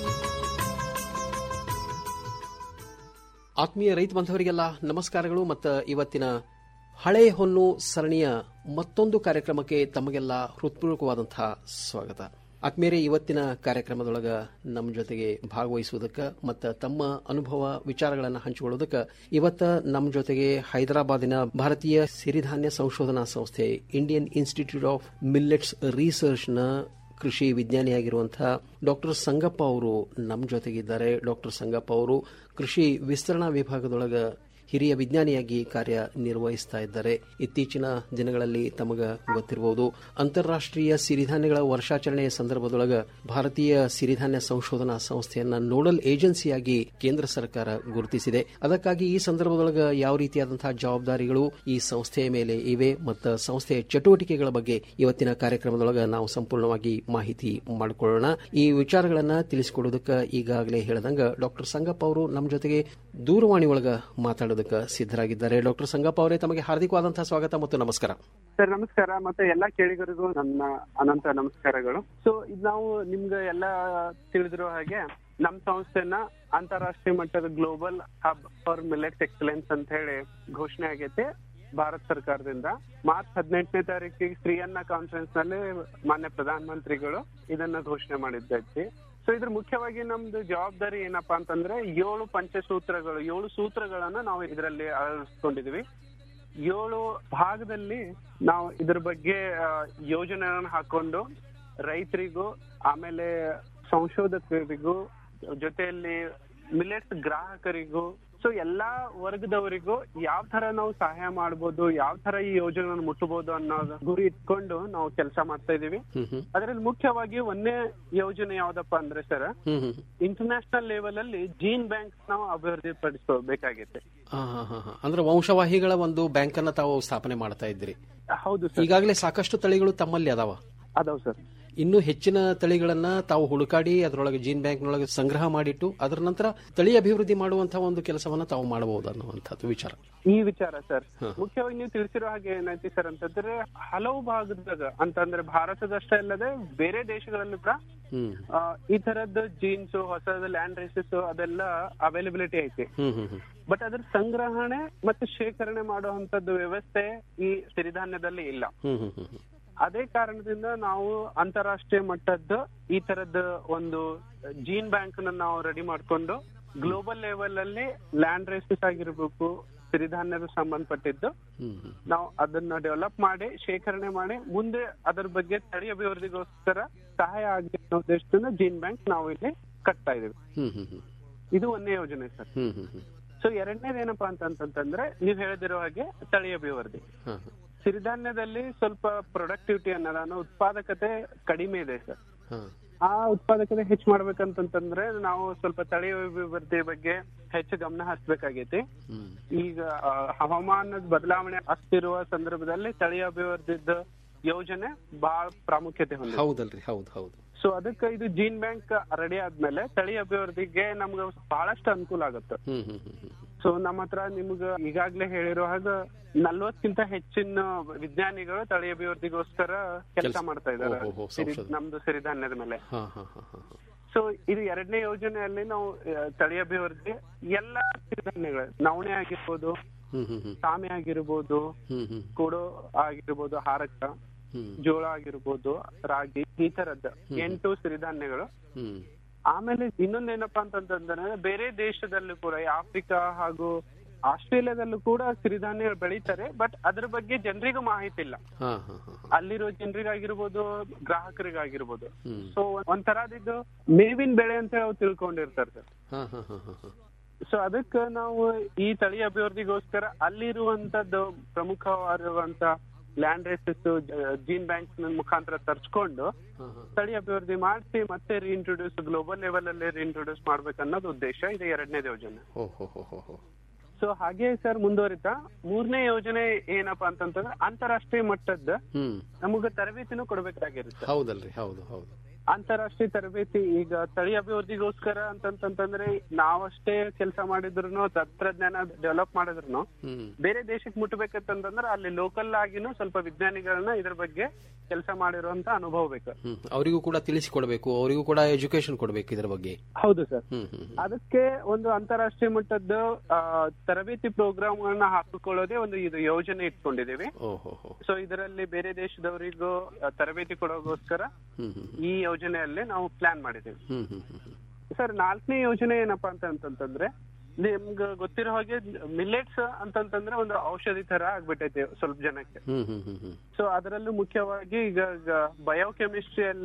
ಆತ್ಮೀಯ ರೈತ ಬಾಂಧವರಿಗೆಲ್ಲ ನಮಸ್ಕಾರಗಳು ಮತ್ತು ಇವತ್ತಿನ ಹಳೆಯ ಹೊನ್ನು ಸರಣಿಯ ಮತ್ತೊಂದು ಕಾರ್ಯಕ್ರಮಕ್ಕೆ ತಮಗೆಲ್ಲ ಹೃತ್ಪೂರ್ವಕವಾದಂತಹ ಸ್ವಾಗತ ಆತ್ಮೀಯರೇ ಇವತ್ತಿನ ಕಾರ್ಯಕ್ರಮದೊಳಗ ನಮ್ಮ ಜೊತೆಗೆ ಭಾಗವಹಿಸುವುದಕ್ಕೆ ಮತ್ತು ತಮ್ಮ ಅನುಭವ ವಿಚಾರಗಳನ್ನು ಹಂಚಿಕೊಳ್ಳೋದಕ್ಕೆ ಇವತ್ತ ನಮ್ಮ ಜೊತೆಗೆ ಹೈದರಾಬಾದಿನ ಭಾರತೀಯ ಸಿರಿಧಾನ್ಯ ಸಂಶೋಧನಾ ಸಂಸ್ಥೆ ಇಂಡಿಯನ್ ಇನ್ಸ್ಟಿಟ್ಯೂಟ್ ಆಫ್ ಮಿಲ್ಲೆಟ್ಸ್ ರಿಸರ್ಚ್ನ ಕೃಷಿ ವಿಜ್ಞಾನಿಯಾಗಿರುವಂತಹ ಡಾಕ್ಟರ್ ಸಂಗಪ್ಪ ಅವರು ನಮ್ಮ ಜೊತೆಗಿದ್ದಾರೆ ಡಾಕ್ಟರ್ ಸಂಗಪ್ಪ ಅವರು ಕೃಷಿ ವಿಸ್ತರಣಾ ವಿಭಾಗದೊಳಗ ಹಿರಿಯ ವಿಜ್ಞಾನಿಯಾಗಿ ಕಾರ್ಯನಿರ್ವಹಿಸ್ತಾ ಇದ್ದಾರೆ ಇತ್ತೀಚಿನ ದಿನಗಳಲ್ಲಿ ತಮಗ ಗೊತ್ತಿರಬಹುದು ಅಂತಾರಾಷ್ಟ್ರೀಯ ಸಿರಿಧಾನ್ಯಗಳ ವರ್ಷಾಚರಣೆಯ ಸಂದರ್ಭದೊಳಗ ಭಾರತೀಯ ಸಿರಿಧಾನ್ಯ ಸಂಶೋಧನಾ ಸಂಸ್ಥೆಯನ್ನ ನೋಡಲ್ ಏಜೆನ್ಸಿಯಾಗಿ ಕೇಂದ್ರ ಸರ್ಕಾರ ಗುರುತಿಸಿದೆ ಅದಕ್ಕಾಗಿ ಈ ಸಂದರ್ಭದೊಳಗ ಯಾವ ರೀತಿಯಾದಂತಹ ಜವಾಬ್ದಾರಿಗಳು ಈ ಸಂಸ್ಥೆಯ ಮೇಲೆ ಇವೆ ಮತ್ತು ಸಂಸ್ಥೆಯ ಚಟುವಟಿಕೆಗಳ ಬಗ್ಗೆ ಇವತ್ತಿನ ಕಾರ್ಯಕ್ರಮದೊಳಗ ನಾವು ಸಂಪೂರ್ಣವಾಗಿ ಮಾಹಿತಿ ಮಾಡಿಕೊಳ್ಳೋಣ ಈ ವಿಚಾರಗಳನ್ನ ತಿಳಿಸಿಕೊಡೋದಕ್ಕೆ ಈಗಾಗಲೇ ಹೇಳ್ದಂಗ ಡಾಕ್ಟರ್ ಸಂಗಪ್ಪ ಅವರು ನಮ್ಮ ಜೊತೆಗೆ ದೂರವಾಣಿ ಒಳಗ ಮಾತಾಡೋದಕ್ಕೆ ಸಿದ್ಧರಾಗಿದ್ದಾರೆ ಡಾಕ್ಟರ್ ಸಂಗಪ್ಪ ಅವರೇ ತಮಗೆ ಹಾರ್ದಿಕವಾದಂತಹ ಸ್ವಾಗತ ಮತ್ತು ನಮಸ್ಕಾರ ಸರ್ ನಮಸ್ಕಾರ ಮತ್ತೆ ಎಲ್ಲಾ ಕೇಳಿಗರಿಗೂ ನನ್ನ ಅನಂತ ನಮಸ್ಕಾರಗಳು ಸೊ ಇದು ನಾವು ನಿಮ್ಗೆ ಎಲ್ಲ ತಿಳಿದಿರೋ ಹಾಗೆ ನಮ್ ಸಂಸ್ಥೆನ ಅಂತಾರಾಷ್ಟ್ರೀಯ ಮಟ್ಟದ global hub for millets excellence ಅಂತ ಹೇಳಿ ಘೋಷಣೆ ಆಗೈತೆ ಭಾರತ ಸರ್ಕಾರದಿಂದ ಮಾರ್ಚ್ ಹದಿನೆಂಟನೇ ತಾರೀಕಿಗೆ ಶ್ರೀಯನ್ನ ಕಾನ್ಫರೆನ್ಸ್ ನಲ್ಲಿ ಮಾನ್ಯ ಪ್ರಧಾನ ಮಂತ್ರಿಗಳು ಇದನ್ನ ಘೋಷಣೆ ಮಾಡಿದ್ದೈತಿ ಸೊ ಇದ್ರ ಮುಖ್ಯವಾಗಿ ನಮ್ದು ಜವಾಬ್ದಾರಿ ಏನಪ್ಪಾ ಅಂತಂದ್ರೆ ಏಳು ಪಂಚಸೂತ್ರಗಳು ಏಳು ಸೂತ್ರಗಳನ್ನ ನಾವು ಇದರಲ್ಲಿ ಅಳವಡಿಸ್ಕೊಂಡಿದೀವಿ ಏಳು ಭಾಗದಲ್ಲಿ ನಾವು ಇದ್ರ ಬಗ್ಗೆ ಆ, ಯೋಜನೆಗಳನ್ನ ಹಾಕೊಂಡು ರೈತರಿಗೂ ಆಮೇಲೆ ಸಂಶೋಧಕರಿಗೂ ಜೊತೆಯಲ್ಲಿ ಮಿಲೆಟ್ಸ್ ಗ್ರಾಹಕರಿಗೂ ಸೊ ಎಲ್ಲಾ ವರ್ಗದವರಿಗೂ ಯಾವ ತರ ನಾವು ಸಹಾಯ ಮಾಡ್ಬೋದು ಯಾವ ತರ ಈ ಯೋಜನೆಯನ್ನು ಮುಟ್ಟಬಹುದು ಅನ್ನೋ ಗುರಿ ಇಟ್ಕೊಂಡು ನಾವು ಕೆಲಸ ಮಾಡ್ತಾ ಇದೀವಿ ಅದರಲ್ಲಿ ಮುಖ್ಯವಾಗಿ ಒಂದೇ ಯೋಜನೆ ಯಾವ್ದಪ್ಪ ಅಂದ್ರೆ ಸರ್ ಇಂಟರ್ನ್ಯಾಷನಲ್ ಲೆವೆಲ್ ಅಲ್ಲಿ ಜೀನ್ ಬ್ಯಾಂಕ್ ನಾವು ಅಭಿವೃದ್ಧಿ ಪಡಿಸಬೇಕಾಗೈತೆ ಹಾ, ಹಾ, ಹಾ, ಹಾ. ಅಂದ್ರೆ ವಂಶವಾಹಿಗಳ ಒಂದು ಬ್ಯಾಂಕ್ ಅನ್ನ ತಾವು ಸ್ಥಾಪನೆ ಮಾಡ್ತಾ ಇದ್ರಿ ಹೌದು ಈಗಾಗಲೇ ಸಾಕಷ್ಟು ತಳಿಗಳು ತಮ್ಮಲ್ಲಿ ಅದಾವ ಅದಾವ ಸರ್ ಇನ್ನು ಹೆಚ್ಚಿನ ತಳಿಗಳನ್ನ ತಾವು ಹುಡುಕಾಡಿ ಅದರೊಳಗೆ ಜೀನ್ ಬ್ಯಾಂಕ್ನೊಳಗೆ ಸಂಗ್ರಹ ಮಾಡಿಟ್ಟು ಅದರ ನಂತರ ತಳಿ ಅಭಿವೃದ್ಧಿ ಮಾಡುವಂತಹ ಒಂದು ಕೆಲಸವನ್ನ ತಾವು ಮಾಡಬಹುದು ಅನ್ನುವಂಥದ್ದು ವಿಚಾರ ಈ ವಿಚಾರ ಸರ್ ಮುಖ್ಯವಾಗಿ ನೀವು ತಿಳಿಸಿರೋ ಹಾಗೆ ಏನೈತಿ ಸರ್ ಅಂತಂದ್ರೆ ಹಲವು ಭಾಗದಾಗ ಅಂತಂದ್ರೆ ಭಾರತದಷ್ಟೇ ಅಲ್ಲದೆ ಬೇರೆ ದೇಶಗಳಲ್ಲೂ ಕೂಡ ಹ್ಮ್ ಆ, ಈ ತರದ್ದು ಜೀನ್ಸ್ ಹೊಸದ ಲ್ಯಾಂಡ್ ರೇಸಸ್ ಅದೆಲ್ಲ ಅವೈಲಬಿಲಿಟಿ ಐತಿ ಹ್ಮ್ ಹ್ಮ್ ಹ್ಮ್ ಬಟ್ ಅದ್ರ ಸಂಗ್ರಹಣೆ ಮತ್ತು ಶೇಖರಣೆ ಮಾಡುವಂತದ್ದು ವ್ಯವಸ್ಥೆ ಈ ಸಿರಿಧಾನ್ಯದಲ್ಲಿ ಇಲ್ಲ ಹ್ಮ್ ಹ್ಮ್ ಹ್ಮ್ ಹ್ಮ್ ಅದೇ ಕಾರಣದಿಂದ ನಾವು ಅಂತಾರಾಷ್ಟ್ರೀಯ ಮಟ್ಟದ ಈ ತರದ ಒಂದು ಜೀನ್ ಬ್ಯಾಂಕ್ ನಾವು ರೆಡಿ ಮಾಡ್ಕೊಂಡು ಗ್ಲೋಬಲ್ ಲೆವೆಲ್ ಅಲ್ಲಿ ಲ್ಯಾಂಡ್ ರೇಸಸ್ ಆಗಿರ್ಬೇಕು ಸಿರಿಧಾನ್ಯದ ಸಂಬಂಧಪಟ್ಟಿದ್ದು ಹ್ಮ್ ಹ್ಮ್ ನಾವು ಅದನ್ನ ಡೆವಲಪ್ ಮಾಡಿ ಶೇಖರಣೆ ಮಾಡಿ ಮುಂದೆ ಅದರ ಬಗ್ಗೆ ತಳಿ ಅಭಿವೃದ್ಧಿಗೋಸ್ಕರ ಸಹಾಯ ಆಗಲಿ ಅನ್ನೋ ಉದ್ದೇಶದಿಂದ ಜೀನ್ ಬ್ಯಾಂಕ್ ನಾವು ಇಲ್ಲಿ ಕಟ್ತಾ ಇದೀವಿ ಹ್ಮ್ ಹ್ಮ್ ಹ್ಮ್ ಇದು ಒಂದೇ ಯೋಜನೆ ಸರ್ ಹ್ಮ್ ಹ್ಮ್ ಹ್ಮ್ ಸೊ ಎರಡನೇದು ಏನಪ್ಪಾ ಅಂತಂತಂದ್ರೆ ನೀವ್ ಹೇಳಿದಿರೋ ಹಾಗೆ ತಳಿ ಅಭಿವೃದ್ಧಿ ಹಾ, ಹಾ. ಸಿರಿಧಾನ್ಯದಲ್ಲಿ ಸ್ವಲ್ಪ ಪ್ರೊಡಕ್ಟಿವಿಟಿ ಅನ್ನೋದನ್ನ ಉತ್ಪಾದಕತೆ ಕಡಿಮೆ ಇದೆ ಸರ್ ಹಾ. ಆ ಉತ್ಪಾದಕತೆ ಹೆಚ್ಚು ಮಾಡ್ಬೇಕಂತಂತಂದ್ರೆ ನಾವು ಸ್ವಲ್ಪ ತಳಿ ಅಭಿವೃದ್ಧಿ ಬಗ್ಗೆ ಹೆಚ್ಚು ಗಮನ ಹರಿಸಬೇಕಾಗೈತಿ ಹ್ಮ್ ಈಗ ಆ, ಹವಾಮಾನದ ಬದಲಾವಣೆ ಆಗ್ತಿರುವ ಸಂದರ್ಭದಲ್ಲಿ ತಳಿ ಅಭಿವೃದ್ಧಿದ ಯೋಜನೆ ಬಹಳ ಪ್ರಾಮುಖ್ಯತೆ ಹೊಂದಿದೆ ಹೌದಲ್ರಿ ಹೌದು ಹೌದು ಸೊ ಅದಕ್ಕೆ ಇದು ಜೀನ್ ಬ್ಯಾಂಕ್ ರೆಡಿ ಆದ್ಮೇಲೆ ತಳಿ ಅಭಿವೃದ್ಧಿಗೆ ನಮ್ಗೆ ಬಹಳಷ್ಟು ಅನುಕೂಲ ಆಗುತ್ತೆ ಹ್ಮ್ ಹ್ಮ್ ಹ್ಮ್ ಹ್ಮ್ ಸೊ ನಮ್ಮ ಹತ್ರ ನಿಮ್ಗ ಈಗಾಗ್ಲೇ ಹೇಳಿರೋ ಹಾಗ ನಲ್ವತ್ಕಿಂತ ಹೆಚ್ಚಿನ ವಿಜ್ಞಾನಿಗಳು ತಳಿ ಅಭಿವೃದ್ಧಿಗೋಸ್ಕರ ಕೆಲಸ ಕೆಲ್ಸ- ಮಾಡ್ತಾ ಇದ್ದಾರೆ ಓಹೋ, ಹೋ, ಸಿರಿ- ಸಂಶೋಧನೆ. ನಮ್ದು ಸಿರಿಧಾನ್ಯದ ಮೇಲೆ ಹಾ ಹಾ ಹಾ ಹಾ ಹಾ. ಸೊ ಇದು ಎರಡನೇ ಯೋಜನೆಯಲ್ಲಿ ನಾವು ಆ, ತಳಿ ಅಭಿವೃದ್ಧಿ ಎಲ್ಲ ಸಿರಿಧಾನ್ಯಗಳು ನವಣೆ ಆಗಿರ್ಬೋದು ಹ್ಮ್ ಹ್ಮ್ ಹ್ಮ್ ಸಾಮೆ ಆಗಿರ್ಬೋದು ಹ್ಮ್ ಹ್ಮ್ ಕೊಡೋ ಆಗಿರ್ಬೋದು ಹಾರಕ ಹ್ಮ್ ಜೋಳ ಆಗಿರ್ಬೋದು ರಾಗಿ ಈ ತರದ್ದು ಎಂಟು ಸಿರಿಧಾನ್ಯಗಳು ಹ್ಮ್ ಆಮೇಲೆ ಇನ್ನೊಂದೇನಪ್ಪಾ ಅಂತಂತಂದ್ರೆ ಬೇರೆ ದೇಶದಲ್ಲೂ ಕೂಡ ಈ ಆಫ್ರಿಕಾ ಹಾಗೂ ಆಸ್ಟ್ರೇಲಿಯಾದಲ್ಲೂ ಕೂಡ ಸಿರಿಧಾನ್ಯಗಳು ಬೆಳೀತಾರೆ ಬಟ್ ಅದ್ರ ಬಗ್ಗೆ ಜನರಿಗೂ ಮಾಹಿತಿ ಇಲ್ಲ ಹಾ ಹಾ ಹಾ ಅಲ್ಲಿರೋ ಜನರಿಗಾಗಿರ್ಬೋದು ಗ್ರಾಹಕರಿಗಾಗಿರ್ಬೋದು ಹ್ಮ್ ಸೊ ಒಂಥರದಿದ್ದು ಮೇವಿನ ಬೆಳೆ ಅಂತ ಹೇಳಿ ಅವ್ರು ತಿಳ್ಕೊಂಡಿರ್ತಾರೆ ಸರ್ ಹಾ ಹಾ ಹಾ ಹಾ ಹಾ ಸೊ ಅದಕ್ಕೆ ನಾವು ಈ ತಳಿ ಅಭಿವೃದ್ಧಿಗೋಸ್ಕರ ಅಲ್ಲಿರುವಂತದ್ದು ಪ್ರಮುಖವಾಗಿರುವಂತ ಲ್ಯಾಂಡ್ ರೇಸಸ್ ಜೀನ್ ಬ್ಯಾಂಕ್ ಮುಖಾಂತರ ತರ್ಸ್ಕೊಂಡು ಹಾ ಹಾ ತಳಿ ಅಭಿವೃದ್ಧಿ ಮಾಡಿಸಿ ಮತ್ತೆ ರೀಇಂಟ್ರೊಡ್ಯೂಸ್ ಗ್ಲೋಬಲ್ ಲೆವೆಲ್ ಅಲ್ಲಿ ರೀಇಂಟ್ರೊಡ್ಯೂಸ್ ಮಾಡ್ಬೇಕನ್ನೋದು ಉದ್ದೇಶ ಇದು ಎರಡನೇದು ಯೋಜನೆ ಹೋ ಹೋ ಹೋ ಹೋ ಹೋ ಸೊ ಹಾಗೆ ಸರ್ ಮುಂದುವರಿತಾ ಮೂರನೇ ಯೋಜನೆ ಏನಪ್ಪಾ ಅಂತಂತಂದ್ರೆ ಅಂತಾರಾಷ್ಟ್ರೀಯ ಮಟ್ಟದ ಹ್ಮ್ ನಮಗ ತರಬೇತಿನೂ ಕೊಡ್ಬೇಕಾಗಿರುತ್ತೆ ಹೌದಲ್ರಿ ಹೌದು ಹೌದು ಅಂತಾರಾಷ್ಟ್ರೀಯ ತರಬೇತಿ ಈಗ ತಳಿ ಅಭಿವೃದ್ಧಿಗೋಸ್ಕರ ಅಂತಂತಂದ್ರೆ ನಾವಷ್ಟೇ ಕೆಲಸ ಮಾಡಿದ್ರು ತಂತ್ರಜ್ಞಾನ ಡೆವಲಪ್ ಮಾಡಿದ್ರು ಹ್ಮ್ ಬೇರೆ ದೇಶಕ್ಕೆ ಮುಟ್ಬೇಕಂತಂದ್ರೆ ಅಲ್ಲಿ ಲೋಕಲ್ ಆಗಿನೂ ಸ್ವಲ್ಪ ವಿಜ್ಞಾನಿಗಳನ್ನ ಇದ್ರ ಬಗ್ಗೆ ಕೆಲಸ ಮಾಡಿರುವಂತ ಅನುಭವ ಬೇಕು ಹ್ಮ್ ಅವರಿಗೂ ಕೂಡ ತಿಳಿಸಿಕೊಡ್ಬೇಕು ಅವರಿಗೂ ಕೂಡ ಎಜುಕೇಶನ್ ಕೊಡ್ಬೇಕು ಇದ್ರ ಬಗ್ಗೆ ಹೌದು ಸರ್ ಹ್ಮ್ ಹ್ಮ್ ಅದಕ್ಕೆ ಒಂದು ಅಂತಾರಾಷ್ಟ್ರೀಯ ಮಟ್ಟದ ಆ, ತರಬೇತಿ ಪ್ರೋಗ್ರಾಮ್ ಗಳನ್ನ ಹಾಕಿಕೊಳ್ಳೋದೇ ಒಂದು ಇದು ಯೋಜನೆ ಇಟ್ಕೊಂಡಿದೀವಿ ಓಹೋ ಹೋ ಸೊ ಇದರಲ್ಲಿ ಬೇರೆ ದೇಶದವರಿಗೂ ಆ, ತರಬೇತಿ ಕೊಡೋಗೋಸ್ಕರ ಹ್ಮ್ ಹ್ಮ್ ಈ ಯೋಜನೆಯಲ್ಲಿ ನಾವು ಪ್ಲಾನ್ ಮಾಡಿದ್ದೀವಿ ಹ್ಮ್ ಹ್ಮ್ ಹ್ಮ್ ಹ್ಮ್ ಸರ್ ನಾಲ್ಕನೇ ಯೋಜನೆ ಏನಪ್ಪಾ ಅಂತ ಅಂತಂತಂದ್ರೆ ನಿಮ್ಗೆ ಗೊತ್ತಿರೋ ಹಾಗೆ ಮಿಲೆಟ್ಸ್ ಅಂತಂತಂದ್ರೆ ಒಂದು ಔಷಧಿ ತರ ಆಗ್ಬಿಟ್ಟೈತೆ ಸ್ವಲ್ಪ ಜನಕ್ಕೆ ಹ್ಮ್ ಹ್ಮ್ ಹ್ಮ್ ಹ್ಮ್ ಸೊ ಅದರಲ್ಲೂ ಮುಖ್ಯವಾಗಿ ಈಗ ಬಯೋಕೆಮಿಸ್ಟ್ರಿಯಲ್ಲಿ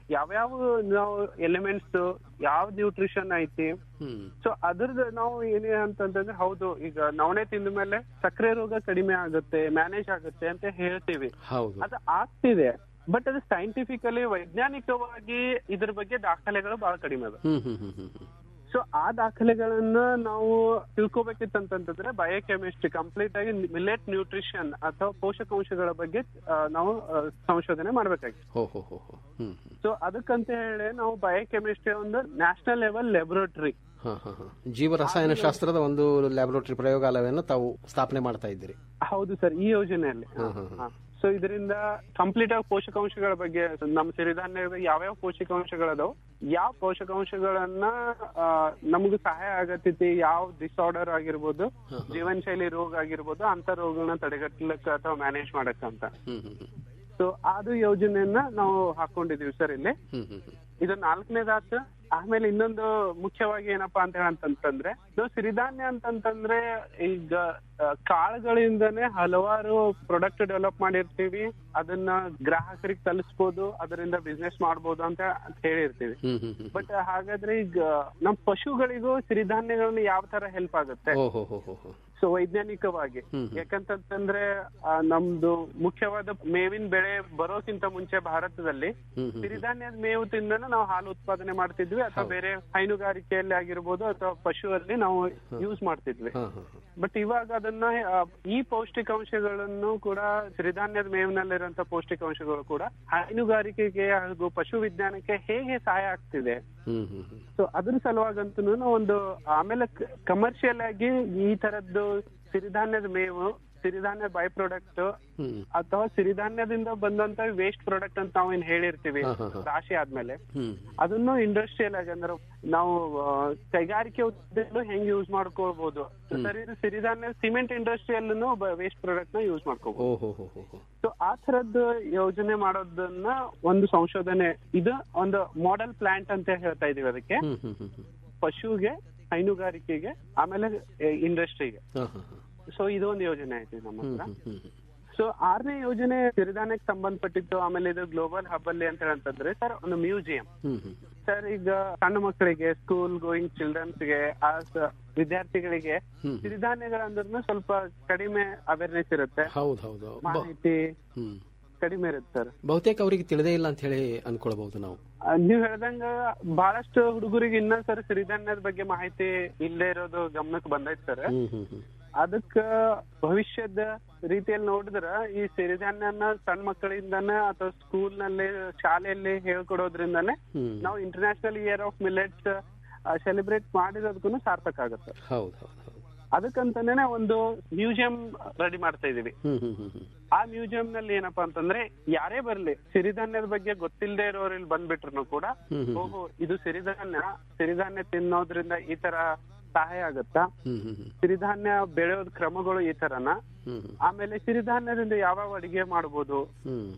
ಯಾವ್ಯಾವ ನಾವು ಎಲಿಮೆಂಟ್ಸ್ ಯಾವ ನ್ಯೂಟ್ರಿಷನ್ ಐತಿ ಸೊ ಅದ್ರದ್ದು ನಾವು ಏನೇ ಅಂತಂದ್ರೆ ಹೌದು ಈಗ ನವಣೆ ತಿಂದ ಮೇಲೆ ಸಕ್ಕರೆ ರೋಗ ಕಡಿಮೆ ಆಗುತ್ತೆ ಮ್ಯಾನೇಜ್ ಆಗುತ್ತೆ ಅಂತ ಹೇಳ್ತೀವಿ ಹೌದು ಅದು ಆಗ್ತಿದೆ ಬಟ್ ಅದು ಸೈಂಟಿಫಿಕಲಿ ವೈಜ್ಞಾನಿಕವಾಗಿ ಇದ್ರ ಬಗ್ಗೆ ದಾಖಲೆಗಳು ಬಹಳ ಕಡಿಮೆ ಅದ ಹ್ಮ್ ಹ್ಮ್ ಹ್ಮ್ ಹ್ಮ್ ಹ್ಮ್. ಸೊ ಆ ದಾಖಲೆಗಳನ್ನ ನಾವು ತಿಳ್ಕೊಬೇಕಿತ್ತಂತಂದ್ರೆ ಬಯೋಕೆಮಿಸ್ಟ್ರಿ ಕಂಪ್ಲೀಟ್ ಆಗಿ ಮಿಲೆಟ್ ನ್ಯೂಟ್ರಿಷನ್ ಅಥವಾ ಪೋಷಕಾಂಶಗಳ ಬಗ್ಗೆ ಆ, ನಾವು ಆ, ಸಂಶೋಧನೆ ಮಾಡ್ಬೇಕಾಗಿತ್ತು ಹೋ ಹೋ ಹೋ ಹೋ ಹ್ಮ್ ಸೊ ಅದಕ್ಕಂತ ಹೇಳಿ ನಾವು ಬಯೋಕೆಮಿಸ್ಟ್ರಿ ಒಂದು ನ್ಯಾಷನಲ್ ಲೆವೆಲ್ ಲ್ಯಾಬೊರೇಟರಿ ಹಾ ಹಾ ಹಾ ಜೀವ ರಸಾಯನಶಾಸ್ತ್ರದ ಒಂದು ಲ್ಯಾಬೊರೇಟರಿ ಪ್ರಯೋಗಾಲಯವನ್ನು ತಾವು ಸ್ಥಾಪನೆ ಮಾಡ್ತಾ ಇದ್ದೀರಿ ಹೌದು ಸರ್ ಈ ಯೋಜನೆಯಲ್ಲಿ ಹಾ, ಹಾ, ಸೊ ಇದರಿಂದ ಕಂಪ್ಲೀಟ್ ಆಗಿ ಪೋಷಕಾಂಶಗಳ ಬಗ್ಗೆ ನಮ್ಮ ಸಿರಿಧಾನ್ಯದ ಯಾವ್ಯಾವ ಪೋಷಕಾಂಶಗಳದಾವ ಯಾವ ಪೋಷಕಾಂಶಗಳನ್ನ ಆ, ನಮಗೂ ಸಹಾಯ ಆಗತೈತಿ ಯಾವ ಡಿಸಾರ್ಡರ್ ಆಗಿರ್ಬೋದು ಜೀವನ ಶೈಲಿ ರೋಗ ಆಗಿರ್ಬೋದು ಅಂತ ರೋಗಗಳನ್ನ ತಡೆಗಟ್ಟಲಿಕ್ಕೆ ಅಥವಾ ಮ್ಯಾನೇಜ್ ಮಾಡಕ್ ಅಂತ ಹ್ಮ್ ಹ್ಮ್ ಹ್ಮ್. ಸೊ ಅದು ಯೋಜನೆಯನ್ನ ನಾವು ಹಾಕೊಂಡಿದೀವಿ ಸರ್ ಇಲ್ಲಿ ಹ್ಮ್ ಹ್ಮ್ ಹ್ಮ್. ಇದು ನಾಲ್ಕನೇದಾತು ಆಮೇಲೆ ಇನ್ನೊಂದು ಮುಖ್ಯವಾಗಿ ಏನಪ್ಪಾ ಅಂತ ಹೇಳಂತಂದ್ರೆ ನಾವು ಸಿರಿಧಾನ್ಯ ಅಂತಂತಂದ್ರೆ ಈಗ ಆ, ಕಾಳುಗಳಿಂದನೇ ಹಲವಾರು ಪ್ರಾಡಕ್ಟ್ ಡೆವಲಪ್ ಮಾಡಿರ್ತೀವಿ ಅದನ್ನ ಗ್ರಾಹಕರಿಗೆ ತಲುಪಿಸ್ಬೋದು ಅದರಿಂದ ಬಿಸ್ನೆಸ್ ಮಾಡ್ಬೋದು ಅಂತ ಹೇಳಿರ್ತೀವಿ ಹ್ಮ್ ಹ್ಮ್ ಹ್ಮ್. ಬಟ್ ಹಾಗಾದ್ರೆ ಈಗ ನಮ್ ಪಶುಗಳಿಗೂ ಸಿರಿಧಾನ್ಯಗಳನ್ನ ಯಾವ ತರ ಹೆಲ್ಪ್ ಆಗುತ್ತೆ ಓ ಹೋ ಹೋ ಹೋ ಹೋ. ಸೊ ವೈಜ್ಞಾನಿಕವಾಗಿ ಹ್ಮ್. ಯಾಕಂತಂದ್ರೆ ಆ, ನಮ್ದು ಮುಖ್ಯವಾದ ಮೇವಿನ ಬೆಳೆ ಬರೋಕ್ಕಿಂತ ಮುಂಚೆ ಭಾರತದಲ್ಲಿ ಹ್ಮ್ ಹ್ಮ್. ಸಿರಿಧಾನ್ಯದ ಮೇವು ತಿಂದನ ನಾವು ಹಾಲು ಉತ್ಪಾದನೆ ಮಾಡ್ತಿದ್ವಿ ಅಥವಾ ಬೇರೆ ಹೈನುಗಾರಿಕೆಯಲ್ಲಿ ಆಗಿರ್ಬೋದು ಅಥವಾ ಪಶುವಲ್ಲಿ ನಾವು ಯೂಸ್ ಮಾಡ್ತಿದ್ವಿ ಹಾ ಹಾ ಹಾ. ಬಟ್ ಇವಾಗ ಅದನ್ನ ಆ, ಈ ಪೌಷ್ಟಿಕಾಂಶಗಳನ್ನು ಕೂಡ ಸಿರಿಧಾನ್ಯದ ಮೇವಿನಲ್ಲಿರುವಂತ ಪೌಷ್ಟಿಕಾಂಶಗಳು ಕೂಡ ಹೈನುಗಾರಿಕೆಗೆ ಹಾಗೂ ಪಶು ವಿಜ್ಞಾನಕ್ಕೆ ಹೇಗೆ ಸಹಾಯ ಆಗ್ತಿದೆ ಹ್ಮ್ ಹ್ಮ್ ಹ್ಮ್. ಸೊ ಅದ್ರ ಸಲುವಾಗಂತೂ ಒಂದು ಆಮೇಲೆ ಕಮರ್ಷಿಯಲ್ ಆಗಿ ಈ ತರದ್ದು ಸಿರಿಧಾನ್ಯದ ಮೇವು ಸಿರಿಧಾನ್ಯ ಬೈ ಪ್ರಾಡಕ್ಟ್ ಹ್ಮ್. ಅಥವಾ ಸಿರಿಧಾನ್ಯದಿಂದ ಬಂದಂತ ವೇಸ್ಟ್ ಪ್ರಾಡಕ್ಟ್ ಅಂತ ನಾವು ಏನ್ ಹೇಳಿರ್ತೀವಿ ಹಾ, ಹಾ, ಹಾ. ರಾಶಿ ಆದ್ಮೇಲೆ ಹ್ಮ್. ಅದನ್ನು ಇಂಡಸ್ಟ್ರಿಯಲ್ ಆಗಿ ಅಂದ್ರೆ ನಾವು ಆ, ಕೈಗಾರಿಕೆ ಉದ್ಯಮದಲ್ಲೂ ಹೆಂಗ್ ಯೂಸ್ ಮಾಡ್ಕೊಳ್ಬಹುದು ಸರಿ ಸಿರಿಧಾನ್ಯ ಸಿಮೆಂಟ್ ಇಂಡಸ್ಟ್ರಿಯಲ್ಲೂ ವೇಸ್ಟ್ ಪ್ರಾಡಕ್ಟ್ ನ ಯೂಸ್ ಮಾಡ್ಕೋಬಹುದು ಓ ಹೋ ಹೋ ಹೋ ಹೋ. ಸೊ ಆ ತರದ್ದು ಯೋಜನೆ ಮಾಡೋದನ್ನ ಒಂದು ಸಂಶೋಧನೆ ಇದು ಒಂದು ಮಾಡೆಲ್ ಪ್ಲಾಂಟ್ ಅಂತ ಹೇಳ್ತಾ ಇದೀವಿ ಅದಕ್ಕೆ ಹ್ಮ್ ಹ್ಮ್ ಹ್ಮ್ ಹ್ಮ್. ಪಶುಗೆ ಹೈನುಗಾರಿಕೆಗೆ ಆಮೇಲೆ ಇಂಡಸ್ಟ್ರಿಗೆ ಹಾ ಹಾ ಹಾ. ಸೊ ಇದು ಒಂದು ಯೋಜನೆ ಆಯ್ತು ನಮ್ಮ ಹ್ಮ್ ಹತ್ರ ಹ್ಮ್ ಹ್ಮ್ ಹ್ಮ್. ಸೊ ಆರನೇ ಯೋಜನೆ ಸಿರಿಧಾನ್ಯಕ್ಕೆ ಸಂಬಂಧಪಟ್ಟಿದ್ದು ಆಮೇಲೆ ಇದು ಗ್ಲೋಬಲ್ ಹಬ್ ಅಲ್ಲಿ ಅಂತ ಹೇಳಂತಂದ್ರೆ ಸರ್ ಒಂದು ಮ್ಯೂಸಿಯಂ ಹ್ಮ್ ಹ್ಮ್. ಸರ್ ಈಗ ಸಣ್ಣ ಮಕ್ಕಳಿಗೆ ಸ್ಕೂಲ್ ಗೋಯಿಂಗ್ ಚಿಲ್ಡ್ರನ್ಸ್ ಗೆ ಆ ಸ- ವಿದ್ಯಾರ್ಥಿಗಳಿಗೆ ಹ್ಮ್. ಸಿರಿಧಾನ್ಯಗಳಂದ್ರೂ ಸ್ವಲ್ಪ ಕಡಿಮೆ ಅವೇರ್ನೆಸ್ ಇರುತ್ತೆ ಹೌದು ಹೌದು ಬ- ಮಾಹಿತಿ ಹ್ಮ್. ಕಡಿಮೆ ಇರುತ್ತೆ ಸರ್ ಬಹುತೇಕ ಅವರಿಗೆ ತಿಳಿದೇ ಇಲ್ಲ ಅಂತ ಹೇಳಿ ಅನ್ಕೊಳ್ಬಹುದು ನಾವು ಆ, ನೀವ್ ಹೇಳ್ದಂಗ ಬಹಳಷ್ಟು ಹುಡುಗರಿಗೆ ಇನ್ನ ಸರ್ ಸಿರಿಧಾನ್ಯದ ಬಗ್ಗೆ ಮಾಹಿತಿ ಇಲ್ಲೇ ಇರೋದು ಗಮನಕ್ಕೆ ಬಂದೈತ್ ಸರ್ ಹ್ಮ್ ಹ್ಮ್ ಹ್ಮ್. ಅದಕ್ಕ ಭವಿಷ್ಯದ ರೀತಿಯಲ್ಲಿ ನೋಡಿದ್ರ ಈ ಸಿರಿಧಾನ್ಯನ ಸಣ್ಣ ಮಕ್ಕಳಿಂದನ ಅಥವಾ ಸ್ಕೂಲ್ ನಲ್ಲಿ ಶಾಲೆಯಲ್ಲಿ ಹೇಳ್ಕೊಡೋದ್ರಿಂದಾನೆ ಹ್ಮ್. ನಾವು international year of millets celebrate ಮಾಡಿರೋದಕ್ಕೂ ಸಾರ್ಥಕ ಆಗುತ್ತೆ ಹೌದು ಹೌದು ಹೌದು ಅದಕ್ಕಂತಾನೆ ಒಂದು ಮ್ಯೂಸಿಯಂ ರೆಡಿ ಮಾಡ್ತಾ ಇದೀವಿ ಹ್ಮ್ ಹ್ಮ್ ಹ್ಮ್ ಹ್ಮ್. ಆ ಮ್ಯೂಸಿಯಂ ನಲ್ಲಿ ಏನಪ್ಪಾ ಅಂತಂದ್ರೆ ಯಾರೇ ಬರ್ಲಿ ಸಿರಿಧಾನ್ಯದ ಬಗ್ಗೆ ಗೊತ್ತಿಲ್ಲದೆ ಇರೋರು ಇಲ್ಲಿ ಬಂದ್ಬಿಟ್ರು ಕೂಡ ಹ್ಮ್ ಹ್ಮ್. ಓಹೋ ಇದು ಸಿರಿಧಾನ್ಯ ಸಿರಿಧಾನ್ಯ ತಿನ್ನೋದ್ರಿಂದ ಈ ತರ ಸಹಾಯ ಆಗತ್ತಾ ಹ್ಮ್ ಹ್ಮ್ ಹ್ಮ್. ಸಿರಿಧಾನ್ಯ ಬೆಳೆಯೋದ್ ಕ್ರಮಗಳು ಈ ತರನ ಹ್ಮ್ ಹ್ಮ್. ಆಮೇಲೆ ಸಿರಿಧಾನ್ಯದಿಂದ ಯಾವ್ಯಾವ ಅಡಿಗೆ ಮಾಡ್ಬೋದು ಹ್ಮ್.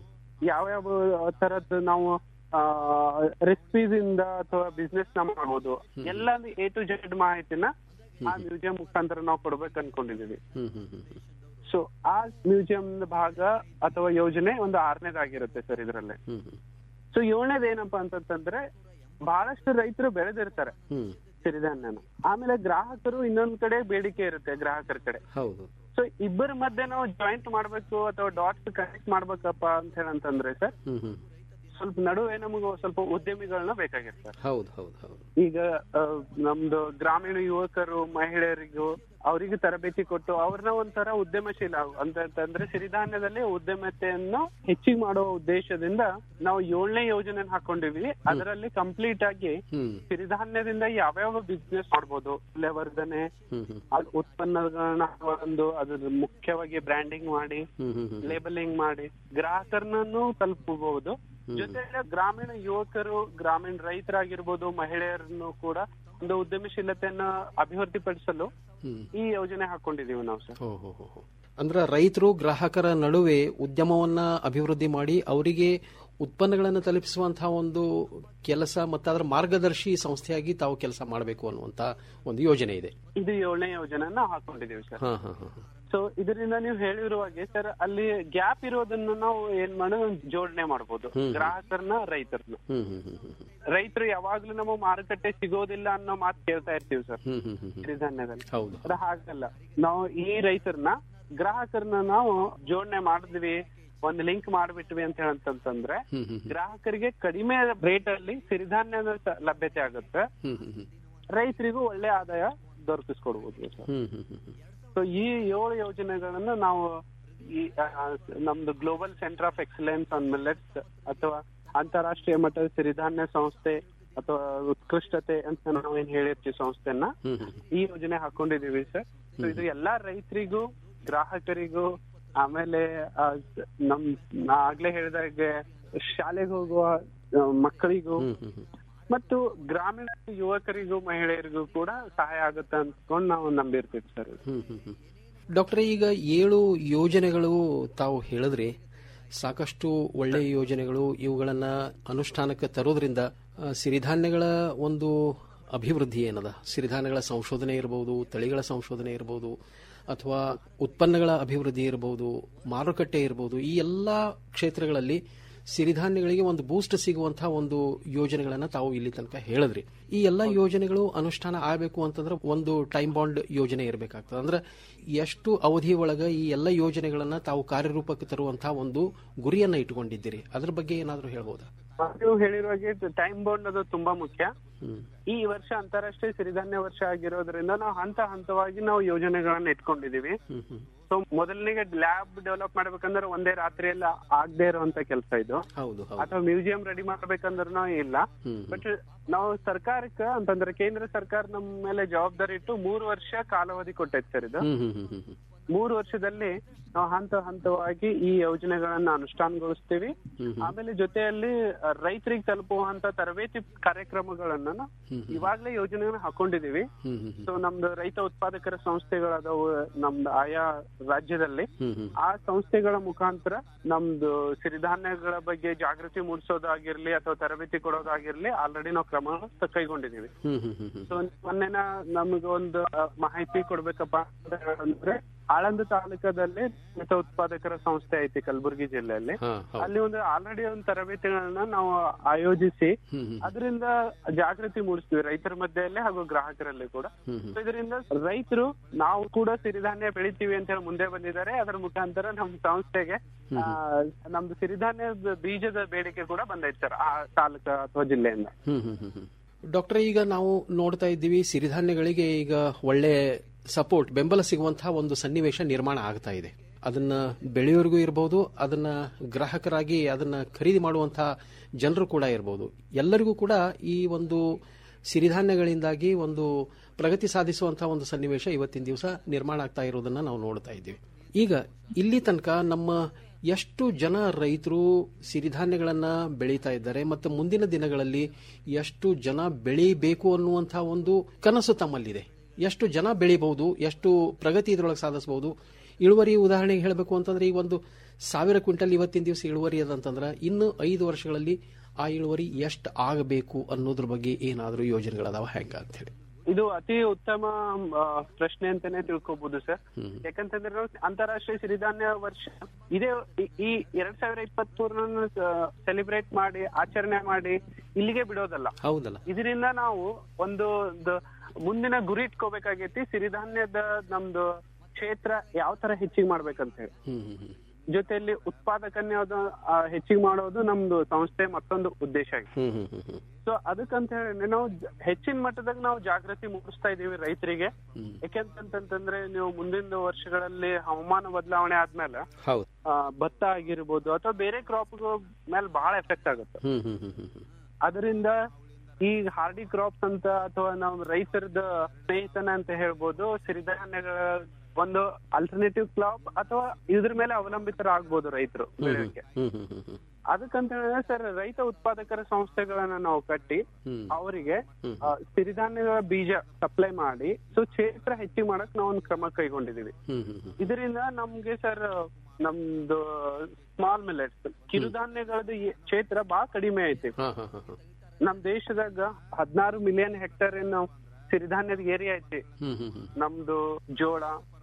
ಯಾವ್ಯಾವ ತರದ್ದು ನಾವು ರೆಸಿಪೀಸ್ ಇಂದ ಅಥವಾ ಬಿಸ್ನೆಸ್ ನ ಮಾಡ್ಬೋದು ಎಲ್ಲ ಎ ಟು ಜೆಡ್ ಮಾಹಿತಿನ ಆ ಮ್ಯೂಸಿಯಂ ಮುಖಾಂತರ ನಾವು ಕೊಡ್ಬೇಕು ಅನ್ಕೊಂಡಿದೀವಿ ಹ್ಮ್ ಹ್ಮ್ ಹ್ಮ್ ಹ್ಮ್. ಸೊ ಆ ಮ್ಯೂಸಿಯಂ ಭಾಗ ಅಥವಾ ಯೋಜನೆ ಒಂದು ಆರನೇದಾಗಿರುತ್ತೆ ಸರ್ ಇದ್ರಲ್ಲಿ ಹ್ಮ್ ಹ್ಮ್. ಸೊ ಏಳನೇದು ಏನಪ್ಪಾ ಅಂತಂತಂದ್ರೆ ಬಹಳಷ್ಟು ರೈತರು ಬೆಳೆದಿರ್ತಾರೆ ಹ್ಮ್. ಸಿರಿಧಾನ್ಯನ ಆಮೇಲೆ ಗ್ರಾಹಕರು ಇನ್ನೊಂದ್ ಕಡೆ ಬೇಡಿಕೆ ಇರುತ್ತೆ ಗ್ರಾಹಕರ ಕಡೆ ಹೌದು ಸೊ ಇಬ್ಬರ ಮಧ್ಯೆ ನಾವು ಜಾಯಿಂಟ್ ಮಾಡ್ಬೇಕು ಅಥವಾ ಡಾಟ್ಸ್ ಕನೆಕ್ಟ್ ಮಾಡ್ಬೇಕಪ್ಪ ಅಂತ ಹೇಳಂತಂದ್ರೆ ಸರ್ ಹ್ಮ್ ಹ್ಮ್. ಸ್ವಲ್ಪ ನಡುವೆ ನಮಗೆ ಸ್ವಲ್ಪ ಉದ್ಯಮಿಗಳನ್ನ ಬೇಕಾಗಿರ್ತಾರೆ ಹೌದು ಹೌದು ಹೌದು ಈಗ ಆ, ನಮ್ದು ಗ್ರಾಮೀಣ ಯುವಕರು ಮಹಿಳೆಯರಿಗೂ ಅವರಿಗೆ ತರಬೇತಿ ಕೊಟ್ಟು ಅವ್ರನ್ನ ಒಂಥರ ಉದ್ಯಮಶೀಲ ಅಂತಂದ್ರೆ ಸಿರಿಧಾನ್ಯದಲ್ಲಿ ಉದ್ಯಮತೆಯನ್ನು ಹೆಚ್ಚಿಗೆ ಮಾಡುವ ಉದ್ದೇಶದಿಂದ ನಾವು ಏಳನೇ ಯೋಜನೆ ಹಾಕೊಂಡಿವಿ ಅದರಲ್ಲಿ ಕಂಪ್ಲೀಟ್ ಆಗಿ ಹ್ಮ್ ಸಿರಿಧಾನ್ಯದಿಂದ ಯಾವ್ಯಾವ ಬಿಸ್ನೆಸ್ ಮಾಡ್ಬೋದು ವರ್ಧನೆ ಹ್ಮ್ ಹ್ಮ್. ಅದ್ ಉತ್ಪನ್ನಗಳನ್ನ ಒಂದು ಅದ್ರ ಮುಖ್ಯವಾಗಿ ಬ್ರ್ಯಾಂಡಿಂಗ್ ಮಾಡಿ ಹ್ಮ್ ಹ್ಮ್ ಹ್ಮ್. ಲೇಬಲಿಂಗ್ ಮಾಡಿ ಗ್ರಾಹಕರನ್ನು ತಲುಪಬಹುದು ಜೊತೆಗೆ ಗ್ರಾಮೀಣ ಯುವಕರು ಗ್ರಾಮೀಣ ರೈತರಾಗಿರ್ಬೋದು ಮಹಿಳೆಯರನ್ನು ಕೂಡ ಒಂದು ಉದ್ಯಮಶೀಲತೆಯನ್ನ ಅಭಿವೃದ್ಧಿಪಡಿಸಲು ಹ್ಮ್. ಈ ಯೋಜನೆ ಹಾಕೊಂಡಿದೀವಿ ನಾವು ಸರ್ ಹೋ, ಹೋ, ಹೋ, ಹೋ. ಅಂದ್ರೆ ರೈತರು ಗ್ರಾಹಕರ ನಡುವೆ ಉದ್ಯಮವನ್ನ ಅಭಿವೃದ್ಧಿ ಮಾಡಿ ಅವರಿಗೆ ಉತ್ಪನ್ನಗಳನ್ನು ತಲುಪಿಸುವಂತಹ ಒಂದು ಕೆಲಸ ಮತ್ತು ಅದರ ಮಾರ್ಗದರ್ಶಿ ಸಂಸ್ಥೆಯಾಗಿ ತಾವು ಕೆಲಸ ಮಾಡಬೇಕು ಅನ್ನುವಂತ ಒಂದು ಯೋಜನೆ ಇದೆ ಇದು ಏಳನೇ ಯೋಜನೆ ನಾವು ಹಾಕೊಂಡಿದೀವಿ ಸರ್ ಹಾ ಹಾ ಹಾ ಹಾ. ಸೊ ಇದರಿಂದ ನೀವು ಹೇಳಿರುವ ಹಾಗೆ ಸರ್ ಅಲ್ಲಿ ಗ್ಯಾಪ್ ಇರೋದನ್ನ ನಾವು ಏನ್ ಮಾಡೋದು ಜೋಡಣೆ ಮಾಡ್ಬೋದು ಹ್ಮ್. ಗ್ರಾಹಕರನ್ನ ರೈತರನ್ನ ಹ್ಮ್ ಹ್ಮ್ ಹ್ಮ್ ಹ್ಮ್ ರೈತರು ಯಾವಾಗ್ಲೂ ನಮ್ಮ ಮಾರುಕಟ್ಟೆ ಸಿಗೋದಿಲ್ಲ ಅನ್ನೋ ಮಾತು ಕೇಳ್ತಾ ಇರ್ತೀವಿ ಸರ್ ಹ್ಮ್ ಹ್ಮ್ ಹ್ಮ್ ಹ್ಮ್ ಸಿರಿಧಾನ್ಯದಲ್ಲಿ ಹೌದು ಅದು ಹಾಗಲ್ಲ ನಾವು ಈ ರೈತರನ್ನ ಗ್ರಾಹಕರನ್ನ ನಾವು ಜೋಡಣೆ ಮಾಡಿದ್ವಿ ಒಂದು ಲಿಂಕ್ ಮಾಡ್ಬಿಟ್ವಿ ಅಂತ ಹೇಳಂತಂದ್ರೆ ಹ್ಮ್ ಹ್ಮ್ ಹ್ಮ್ ಗ್ರಾಹಕರಿಗೆ ಕಡಿಮೆ ರೇಟ್ ಅಲ್ಲಿ ಸಿರಿಧಾನ್ಯದ ಸ- ಲಭ್ಯತೆ ಆಗುತ್ತೆ ಹ್ಮ್ ಹ್ಮ್ ಹ್ಮ್ ರೈತರಿಗೂ ಒಳ್ಳೆ ಆದಾಯ ದೊರಕಿಸ್ಕೊಡ್ಬೋದು ಸರ್ ಹ್ಮ್ ಹ್ಮ್ ಹ್ಮ್ ಹ್ಮ್ ಸೊ ಈ ಏಳು ಯೋಜನೆಗಳನ್ನ ನಾವು ಈ ಆ, ನಮ್ದು global centre of excellence on millets ಅಥವಾ ಅಂತಾರಾಷ್ಟ್ರೀಯ ಮಟ್ಟದ ಸಿರಿಧಾನ್ಯ ಸಂಸ್ಥೆ ಅಥವಾ ಉತ್ಕೃಷ್ಟತೆ ಅಂತ ನಾವು ಏನ್ ಹೇಳಿರ್ತೀವಿ ಸಂಸ್ಥೆನ ಹ್ಮ್ ಹ್ಮ್ ಈ ಯೋಜನೆ ಹಾಕೊಂಡಿದೀವಿ ಸರ್ ಸೊ ಇದು ಎಲ್ಲಾ ರೈತರಿಗೂ ಗ್ರಾಹಕರಿಗೂ ಆಮೇಲೆ ಆ, ನಮ್ ನಾ ಆಗ್ಲೇ ಹೇಳಿದಾಗೆ ಶಾಲೆಗೆ ಹೋಗುವ ಆ, ಮಕ್ಕಳಿಗೂ ಹ್ಮ್ ಹ್ಮ್ ಹ್ಮ್ ಮತ್ತು ಗ್ರಾಮೀಣ ಯುವಕರಿಗೂ ಮಹಿಳೆಯರಿಗೂ ಕೂಡ ಸಹಾಯ ಆಗುತ್ತೆ ಅಂದ್ಕೊಂಡು ನಾವು ನಂಬಿರ್ತೀವಿ ಸರ್ ಹ್ಮ್ ಹ್ಮ್ ಹ್ಮ್ ಡಾಕ್ಟ್ರೆ ಈಗ ಏಳು ಯೋಜನೆಗಳು ತಾವು ಹೇಳಿದ್ರಿ ಸಾಕಷ್ಟು ಒಳ್ಳೆಯ ಯೋಜನೆಗಳು ಇವುಗಳನ್ನ ಅನುಷ್ಠಾನಕ್ಕೆ ತರೋದ್ರಿಂದ ಆ, ಸಿರಿಧಾನ್ಯಗಳ ಒಂದು ಅಭಿವೃದ್ಧಿ ಏನದ ಸಿರಿಧಾನ್ಯಗಳ ಸಂಶೋಧನೆ ಇರಬಹುದು ತಳಿಗಳ ಸಂಶೋಧನೆ ಇರಬಹುದು ಅಥವಾ ಉತ್ಪನ್ನಗಳ ಅಭಿವೃದ್ಧಿ ಇರಬಹುದು ಮಾರುಕಟ್ಟೆ ಇರಬಹುದು ಈ ಎಲ್ಲ ಕ್ಷೇತ್ರಗಳಲ್ಲಿ ಸಿರಿಧಾನ್ಯಗಳಿಗೆ ಒಂದು ಬೂಸ್ಟ್ ಸಿಗುವಂತಹ ಒಂದು ಯೋಜನೆಗಳನ್ನ ತಾವು ಇಲ್ಲಿ ತನಕ ಹೇಳಿದ್ರಿ ಈ ಎಲ್ಲ ಯೋಜನೆಗಳು ಅನುಷ್ಠಾನ ಆಗಬೇಕು ಅಂತಂದ್ರೆ ಒಂದು ಟೈಮ್ ಬಾಂಡ್ ಯೋಜನೆ ಇರಬೇಕಾಗ್ತದೆ ಅಂದ್ರೆ ಎಷ್ಟು ಅವಧಿ ಒಳಗ ಈ ಎಲ್ಲ ಯೋಜನೆಗಳನ್ನ ತಾವು ಕಾರ್ಯರೂಪಕ್ಕೆ ತರುವಂತಹ ಒಂದು ಗುರಿಯನ್ನ ಇಟ್ಟುಕೊಂಡಿದ್ದೀರಿ ಅದ್ರ ಬಗ್ಗೆ ಏನಾದರೂ ಹೇಳ್ಬೋದಾ ನೀವು ಹೇಳಿರುವ ಹಾಗೆ ಟೈಮ್ ಬೌಂಡ್ ಅದು ತುಂಬಾ ಮುಖ್ಯ ಹ್ಮ್ ಈ ವರ್ಷ ಅಂತಾರಾಷ್ಟ್ರೀಯ ಸಿರಿಧಾನ್ಯ ವರ್ಷ ಆಗಿರೋದ್ರಿಂದ ನಾವು ಹಂತ ಹಂತವಾಗಿ ನಾವು ಯೋಜನೆಗಳನ್ನ ಇಟ್ಕೊಂಡಿದೀವಿ ಹ್ಮ್ ಹ್ಮ್ ಸೊ ಮೊದಲನಿಗೆ ಲ್ಯಾಬ್ ಡೆವಲಪ್ ಮಾಡ್ಬೇಕಂದ್ರೆ ಒಂದೇ ರಾತ್ರಿಯಲ್ಲಿ ಆಗದೆ ಇರುವಂತ ಕೆಲಸ ಇದು ಹೌದು ಹೌದು ಅಥವಾ ಮ್ಯೂಸಿಯಂ ರೆಡಿ ಮಾಡ್ಬೇಕಂದ್ರೂ ಇಲ್ಲ ಹ್ಮ್ ಬಟ್ ನಾವು ಸರ್ಕಾರಕ್ಕೆ ಅಂತಂದ್ರೆ ಕೇಂದ್ರ ಸರ್ಕಾರ ನಮ್ಮ ಮೇಲೆ ಜವಾಬ್ದಾರಿ ಇಟ್ಟು ಮೂರು ವರ್ಷ ಕಾಲಾವಧಿ ಕೊಟ್ಟೈತೆ ಸರ್ ಇದು ಹ್ಮ್ ಹ್ಮ್ ಹ್ಮ್ ಹ್ಮ್ ಹ್ಮ್ ಮೂರು ವರ್ಷದಲ್ಲಿ ನಾವು ಹಂತ ಹಂತವಾಗಿ ಈ ಯೋಜನೆಗಳನ್ನ ಅನುಷ್ಠಾನಗೊಳಿಸ್ತೀವಿ ಹ್ಮ್ ಹ್ಮ್. ಆಮೇಲೆ ಜೊತೆಯಲ್ಲಿ ರೈತರಿಗೆ ತಲುಪುವಂತ ತರಬೇತಿ ಕಾರ್ಯಕ್ರಮಗಳನ್ನ ನಾವು ಹ್ಮ್ ಹ್ಮ್. ಇವಾಗ್ಲೇ ಯೋಜನೆಗಳನ್ನ ಹಾಕೊಂಡಿದೀವಿ ಹ್ಮ್ ಹ್ಮ್ ಹ್ಮ್. ಸೊ ನಮ್ದು ರೈತ ಉತ್ಪಾದಕರ ಸಂಸ್ಥೆಗಳದಾವು ನಮ್ದು ಆಯಾ ರಾಜ್ಯದಲ್ಲಿ ಹ್ಮ್ ಹ್ಮ್. ಆ ಸಂಸ್ಥೆಗಳ ಮುಖಾಂತರ ನಮ್ದು ಸಿರಿಧಾನ್ಯಗಳ ಬಗ್ಗೆ ಜಾಗೃತಿ ಮೂಡಿಸೋದಾಗಿರ್ಲಿ ಅಥವಾ ತರಬೇತಿ ಕೊಡೋದಾಗಿರ್ಲಿ ಆಲ್ರೆಡಿ ನಾವು ಕ್ರಮ ಕೈಗೊಂಡಿದೀವಿ ಹ್ಮ್ ಹ್ಮ್ ಹ್ಮ್ ಹ್ಮ್. ಸೊ ಮೊನ್ನೆನ ನಮ್ಗೆ ಒಂದು ಆ, ಮಾಹಿತಿ ಕೊಡ್ಬೇಕಪ್ಪ ಅಂತ ಅಂದ್ರೆ ಆಳಂದ ತಾಲೂಕದಲ್ಲಿ ರೈತ ಉತ್ಪಾದಕರ ಸಂಸ್ಥೆ ಐತಿ ಕಲಬುರಗಿ ಜಿಲ್ಲೆಯಲ್ಲಿ ಹಾ, ಹೌದು. ಅಲ್ಲಿ ಒಂದು ಆಲ್ರೆಡಿ ಒಂದು ತರಬೇತಿಗಳನ್ನ ನಾವು ಆಯೋಜಿಸಿ ಹ್ಮ್ ಹ್ಮ್. ಅದರಿಂದ ಜಾಗೃತಿ ಮೂಡಿಸ್ತೀವಿ ರೈತರ ಮಧ್ಯೆಯಲ್ಲಿ ಹಾಗೂ ಗ್ರಾಹಕರಲ್ಲಿ ಕೂಡ ಹ್ಮ್ ಹ್ಮ್. So ಇದರಿಂದ ರೈತರು ನಾವು ಕೂಡ ಸಿರಿಧಾನ್ಯ ಬೆಳಿತೀವಿ ಅಂತ ಹೇಳಿ ಮುಂದೆ ಬಂದಿದ್ದಾರೆ ಅದರ ಮುಖಾಂತರ ನಮ್ಮ ಸಂಸ್ಥೆಗೆ ಆ, ನಮ್ದು ಸಿರಿಧಾನ್ಯದ ಬೀಜದ ಬೇಡಿಕೆ ಕೂಡ ಬಂದೈತೆ ಸರ್ ಆ ತಾಲೂಕು ಅಥವಾ ಜಿಲ್ಲೆಯಿಂದ ಹ್ಮ್ ಹ್ಮ್ ಹ್ಮ್ ಹ್ಮ್. ಡಾಕ್ಟರ್ ಈಗ ನಾವು ನೋಡ್ತಾ ಇದ್ದೀವಿ ಸಿರಿಧಾನ್ಯಗಳಿಗೆ ಈಗ ಒಳ್ಳೆ ಸಪೋರ್ಟ್ ಬೆಂಬಲ ಸಿಗುವಂತಹ ಒಂದು ಸನ್ನಿವೇಶ ನಿರ್ಮಾಣ ಆಗ್ತಾ ಇದೆ ಅದನ್ನ ಬೆಳೆಯೋರಿಗೂ ಇರಬಹುದು ಅದನ್ನ ಗ್ರಾಹಕರಾಗಿ ಅದನ್ನ ಖರೀದಿ ಮಾಡುವಂತಹ ಜನರು ಕೂಡ ಇರಬಹುದು ಎಲ್ಲರಿಗೂ ಕೂಡ ಈ ಒಂದು ಸಿರಿಧಾನ್ಯಗಳಿಂದಾಗಿ ಒಂದು ಪ್ರಗತಿ ಸಾಧಿಸುವಂತಹ ಒಂದು ಸನ್ನಿವೇಶ ಇವತ್ತಿನ ದಿವಸ ನಿರ್ಮಾಣ ಆಗ್ತಾ ಇರೋದನ್ನ ನಾವು ನೋಡ್ತಾ ಇದ್ದೀವಿ ಈಗ ಇಲ್ಲಿ ತನಕ ನಮ್ಮ ಎಷ್ಟು ಜನ ರೈತರು ಸಿರಿಧಾನ್ಯಗಳನ್ನ ಬೆಳೀತಾ ಇದ್ದಾರೆ ಮತ್ತು ಮುಂದಿನ ದಿನಗಳಲ್ಲಿ ಎಷ್ಟು ಜನ ಬೆಳೀಬೇಕು ಅನ್ನುವಂತಹ ಒಂದು ಕನಸು ತಮ್ಮಲ್ಲಿದೆ ಎಷ್ಟು ಜನ ಬೆಳಿಬಹುದು ಎಷ್ಟು ಪ್ರಗತಿ ಇದರೊಳಗೆ ಸಾಧಿಸಬಹುದು ಇಳುವರಿ ಉದಾಹರಣೆಗೆ ಹೇಳಬೇಕು ಅಂತಂದ್ರೆ ಈ ಒಂದು ಸಾವಿರ ಕ್ವಿಂಟಲ್ ಇವತ್ತಿನ ದಿವಸ ಇಳುವರಿ ಅದಂತಂದ್ರೆ ಇನ್ನು ಐದು ವರ್ಷಗಳಲ್ಲಿ ಆ ಇಳುವರಿ ಎಷ್ಟು ಆಗಬೇಕು ಅನ್ನೋದ್ರ ಬಗ್ಗೆ ಏನಾದರೂ ಯೋಜನೆಗಳದಾವ ಹೆಂಗ ಅಂತ ಹೇಳಿ ಇದು ಅತಿ ಉತ್ತಮ ಆ, ಪ್ರಶ್ನೆ ಅಂತಾನೆ ತಿಳ್ಕೊಬಹುದು ಸರ್ ಯಾಕಂತಂದ್ರೆ ನಾವು ಅಂತಾರಾಷ್ಟ್ರೀಯ ಸಿರಿಧಾನ್ಯ ವರ್ಷ ಇದೇ ಈ- ಈ ಎರಡ್ ಸಾವಿರ ಇಪ್ಪತ್ತ್ ಮೂರನ್ನು ಸೆಲಿಬ್ರೇಟ್ ಮಾಡಿ ಆಚರಣೆ ಮಾಡಿ ಇಲ್ಲಿಗೆ ಬಿಡೋದಲ್ಲ ಹೌದಲ್ಲ ಇದರಿಂದ ನಾವು ಒಂದು ಒಂದು ಮುಂದಿನ ಗುರಿ ಇಟ್ಕೋಬೇಕಾಗೈತಿ ಸಿರಿಧಾನ್ಯದ ನಮ್ದು ಕ್ಷೇತ್ರ ಯಾವ ತರ ಹೆಚ್ಚಿಗೆ ಮಾಡ್ಬೇಕಂತ ಹೇಳಿ ಹ್ಮ್ ಹ್ಮ್ ಹ್ಮ್ ಜೊತೆಯಲ್ಲಿ ಉತ್ಪಾದಕನ್ಯದ ಹೆಚ್ಚಿಗೆ ಮಾಡೋದು ನಮ್ದು ಸಂಸ್ಥೆ ಮತ್ತೊಂದು ಉದ್ದೇಶ ಆಗಿದೆ ಹ್ಮ್ ಹ್ಮ್ ಹ್ಮ್ ಹ್ಮ್ ಸೊ ಅದಕ್ಕಂತ ಹೇಳಿ ನಾವು ಜ- ಹೆಚ್ಚಿನ ಮಟ್ಟದಾಗ ನಾವು ಜಾಗೃತಿ ಮೂಡಿಸ್ತಾ ಇದೀವಿ ರೈತರಿಗೆ ಹ್ಮ್. ಯಾಕೆಂತಂತಂದ್ರೆ ನೀವು ಮುಂದಿನ ವರ್ಷಗಳಲ್ಲಿ ಹವಾಮಾನ ಬದಲಾವಣೆ ಆದ್ಮೇಲೆ ಹೌದು ಆ, ಭತ್ತ ಆಗಿರ್ಬೋದು ಅಥವಾ ಬೇರೆ ಕ್ರಾಪ್ ಮೇಲೆ ಬಹಳ ಎಫೆಕ್ಟ್ ಆಗುತ್ತೆ ಹ್ಮ್ ಹ್ಮ್ ಹ್ಮ್ ಹ್ಮ್ ಹ್ಮ್ ಅದರಿಂದ ಈ ಹಾರ್ಡಿ ಕ್ರಾಪ್ಸ್ ಅಂತ ಅಥವಾ ನಾವು ರೈತರದ ಸ್ನೇಹಿತನ ಅಂತ ಹೇಳ್ಬೋದು ಸಿರಿಧಾನ್ಯಗಳ ಒಂದು ಅಲ್ಟರ್ನೇಟಿವ್ ಕ್ರಾಪ್ ಅಥವಾ ಇದ್ರ ಮೇಲೆ ಅವಲಂಬಿತರಾಗ್ಬೋದು ರೈತರು ಬೆಳೆಯೋಕೆ ಹ್ಮ್ ಹ್ಮ್ ಹ್ಮ್ ಹ್ಮ್ ಅದಕ್ಕಂತ ಹೇಳಿದ್ರೆ ಸರ್ ರೈತ ಉತ್ಪಾದಕರ ಸಂಸ್ಥೆಗಳನ್ನ ನಾವು ಕಟ್ಟಿ ಹ್ಮ್. ಅವರಿಗೆ ಹ್ಮ್. ಆ, ಸಿರಿಧಾನ್ಯಗಳ ಬೀಜ ಸಪ್ಲೈ ಮಾಡಿ ಸೊ ಕ್ಷೇತ್ರ ಹೆಚ್ಚಿಗೆ ಮಾಡಕ್ ನಾವು ಒಂದು ಕ್ರಮ ಕೈಗೊಂಡಿದೀವಿ ಹ್ಮ್ ಹ್ಮ್ ಹ್ಮ್ ಇದರಿಂದ ನಮ್ಗೆ ಸರ್ ನಮ್ದು ಸ್ಮಾಲ್ ಮಿಲೆಟ್ಸ್ ಕಿರುಧಾನ್ಯಗಳದ್ದು ಈ ಕ್ಷೇತ್ರ ಬಹಳ ಕಡಿಮೆ ಐತಿ ಹಾ ಹಾ ಹಾ ಹಾ ನಮ್ ದೇಶದಾಗ ಹದಿನಾರು ಮಿಲಿಯನ್ ಹೆಕ್ಟೇರ್ ಏನು ಸಿರಿಧಾನ್ಯದ ಏರಿಯಾ ಐತಿ ಹ್ಮ್ ಹ್ಮ್ ಹ್ಮ್ ನಮ್ದು ಜೋಳ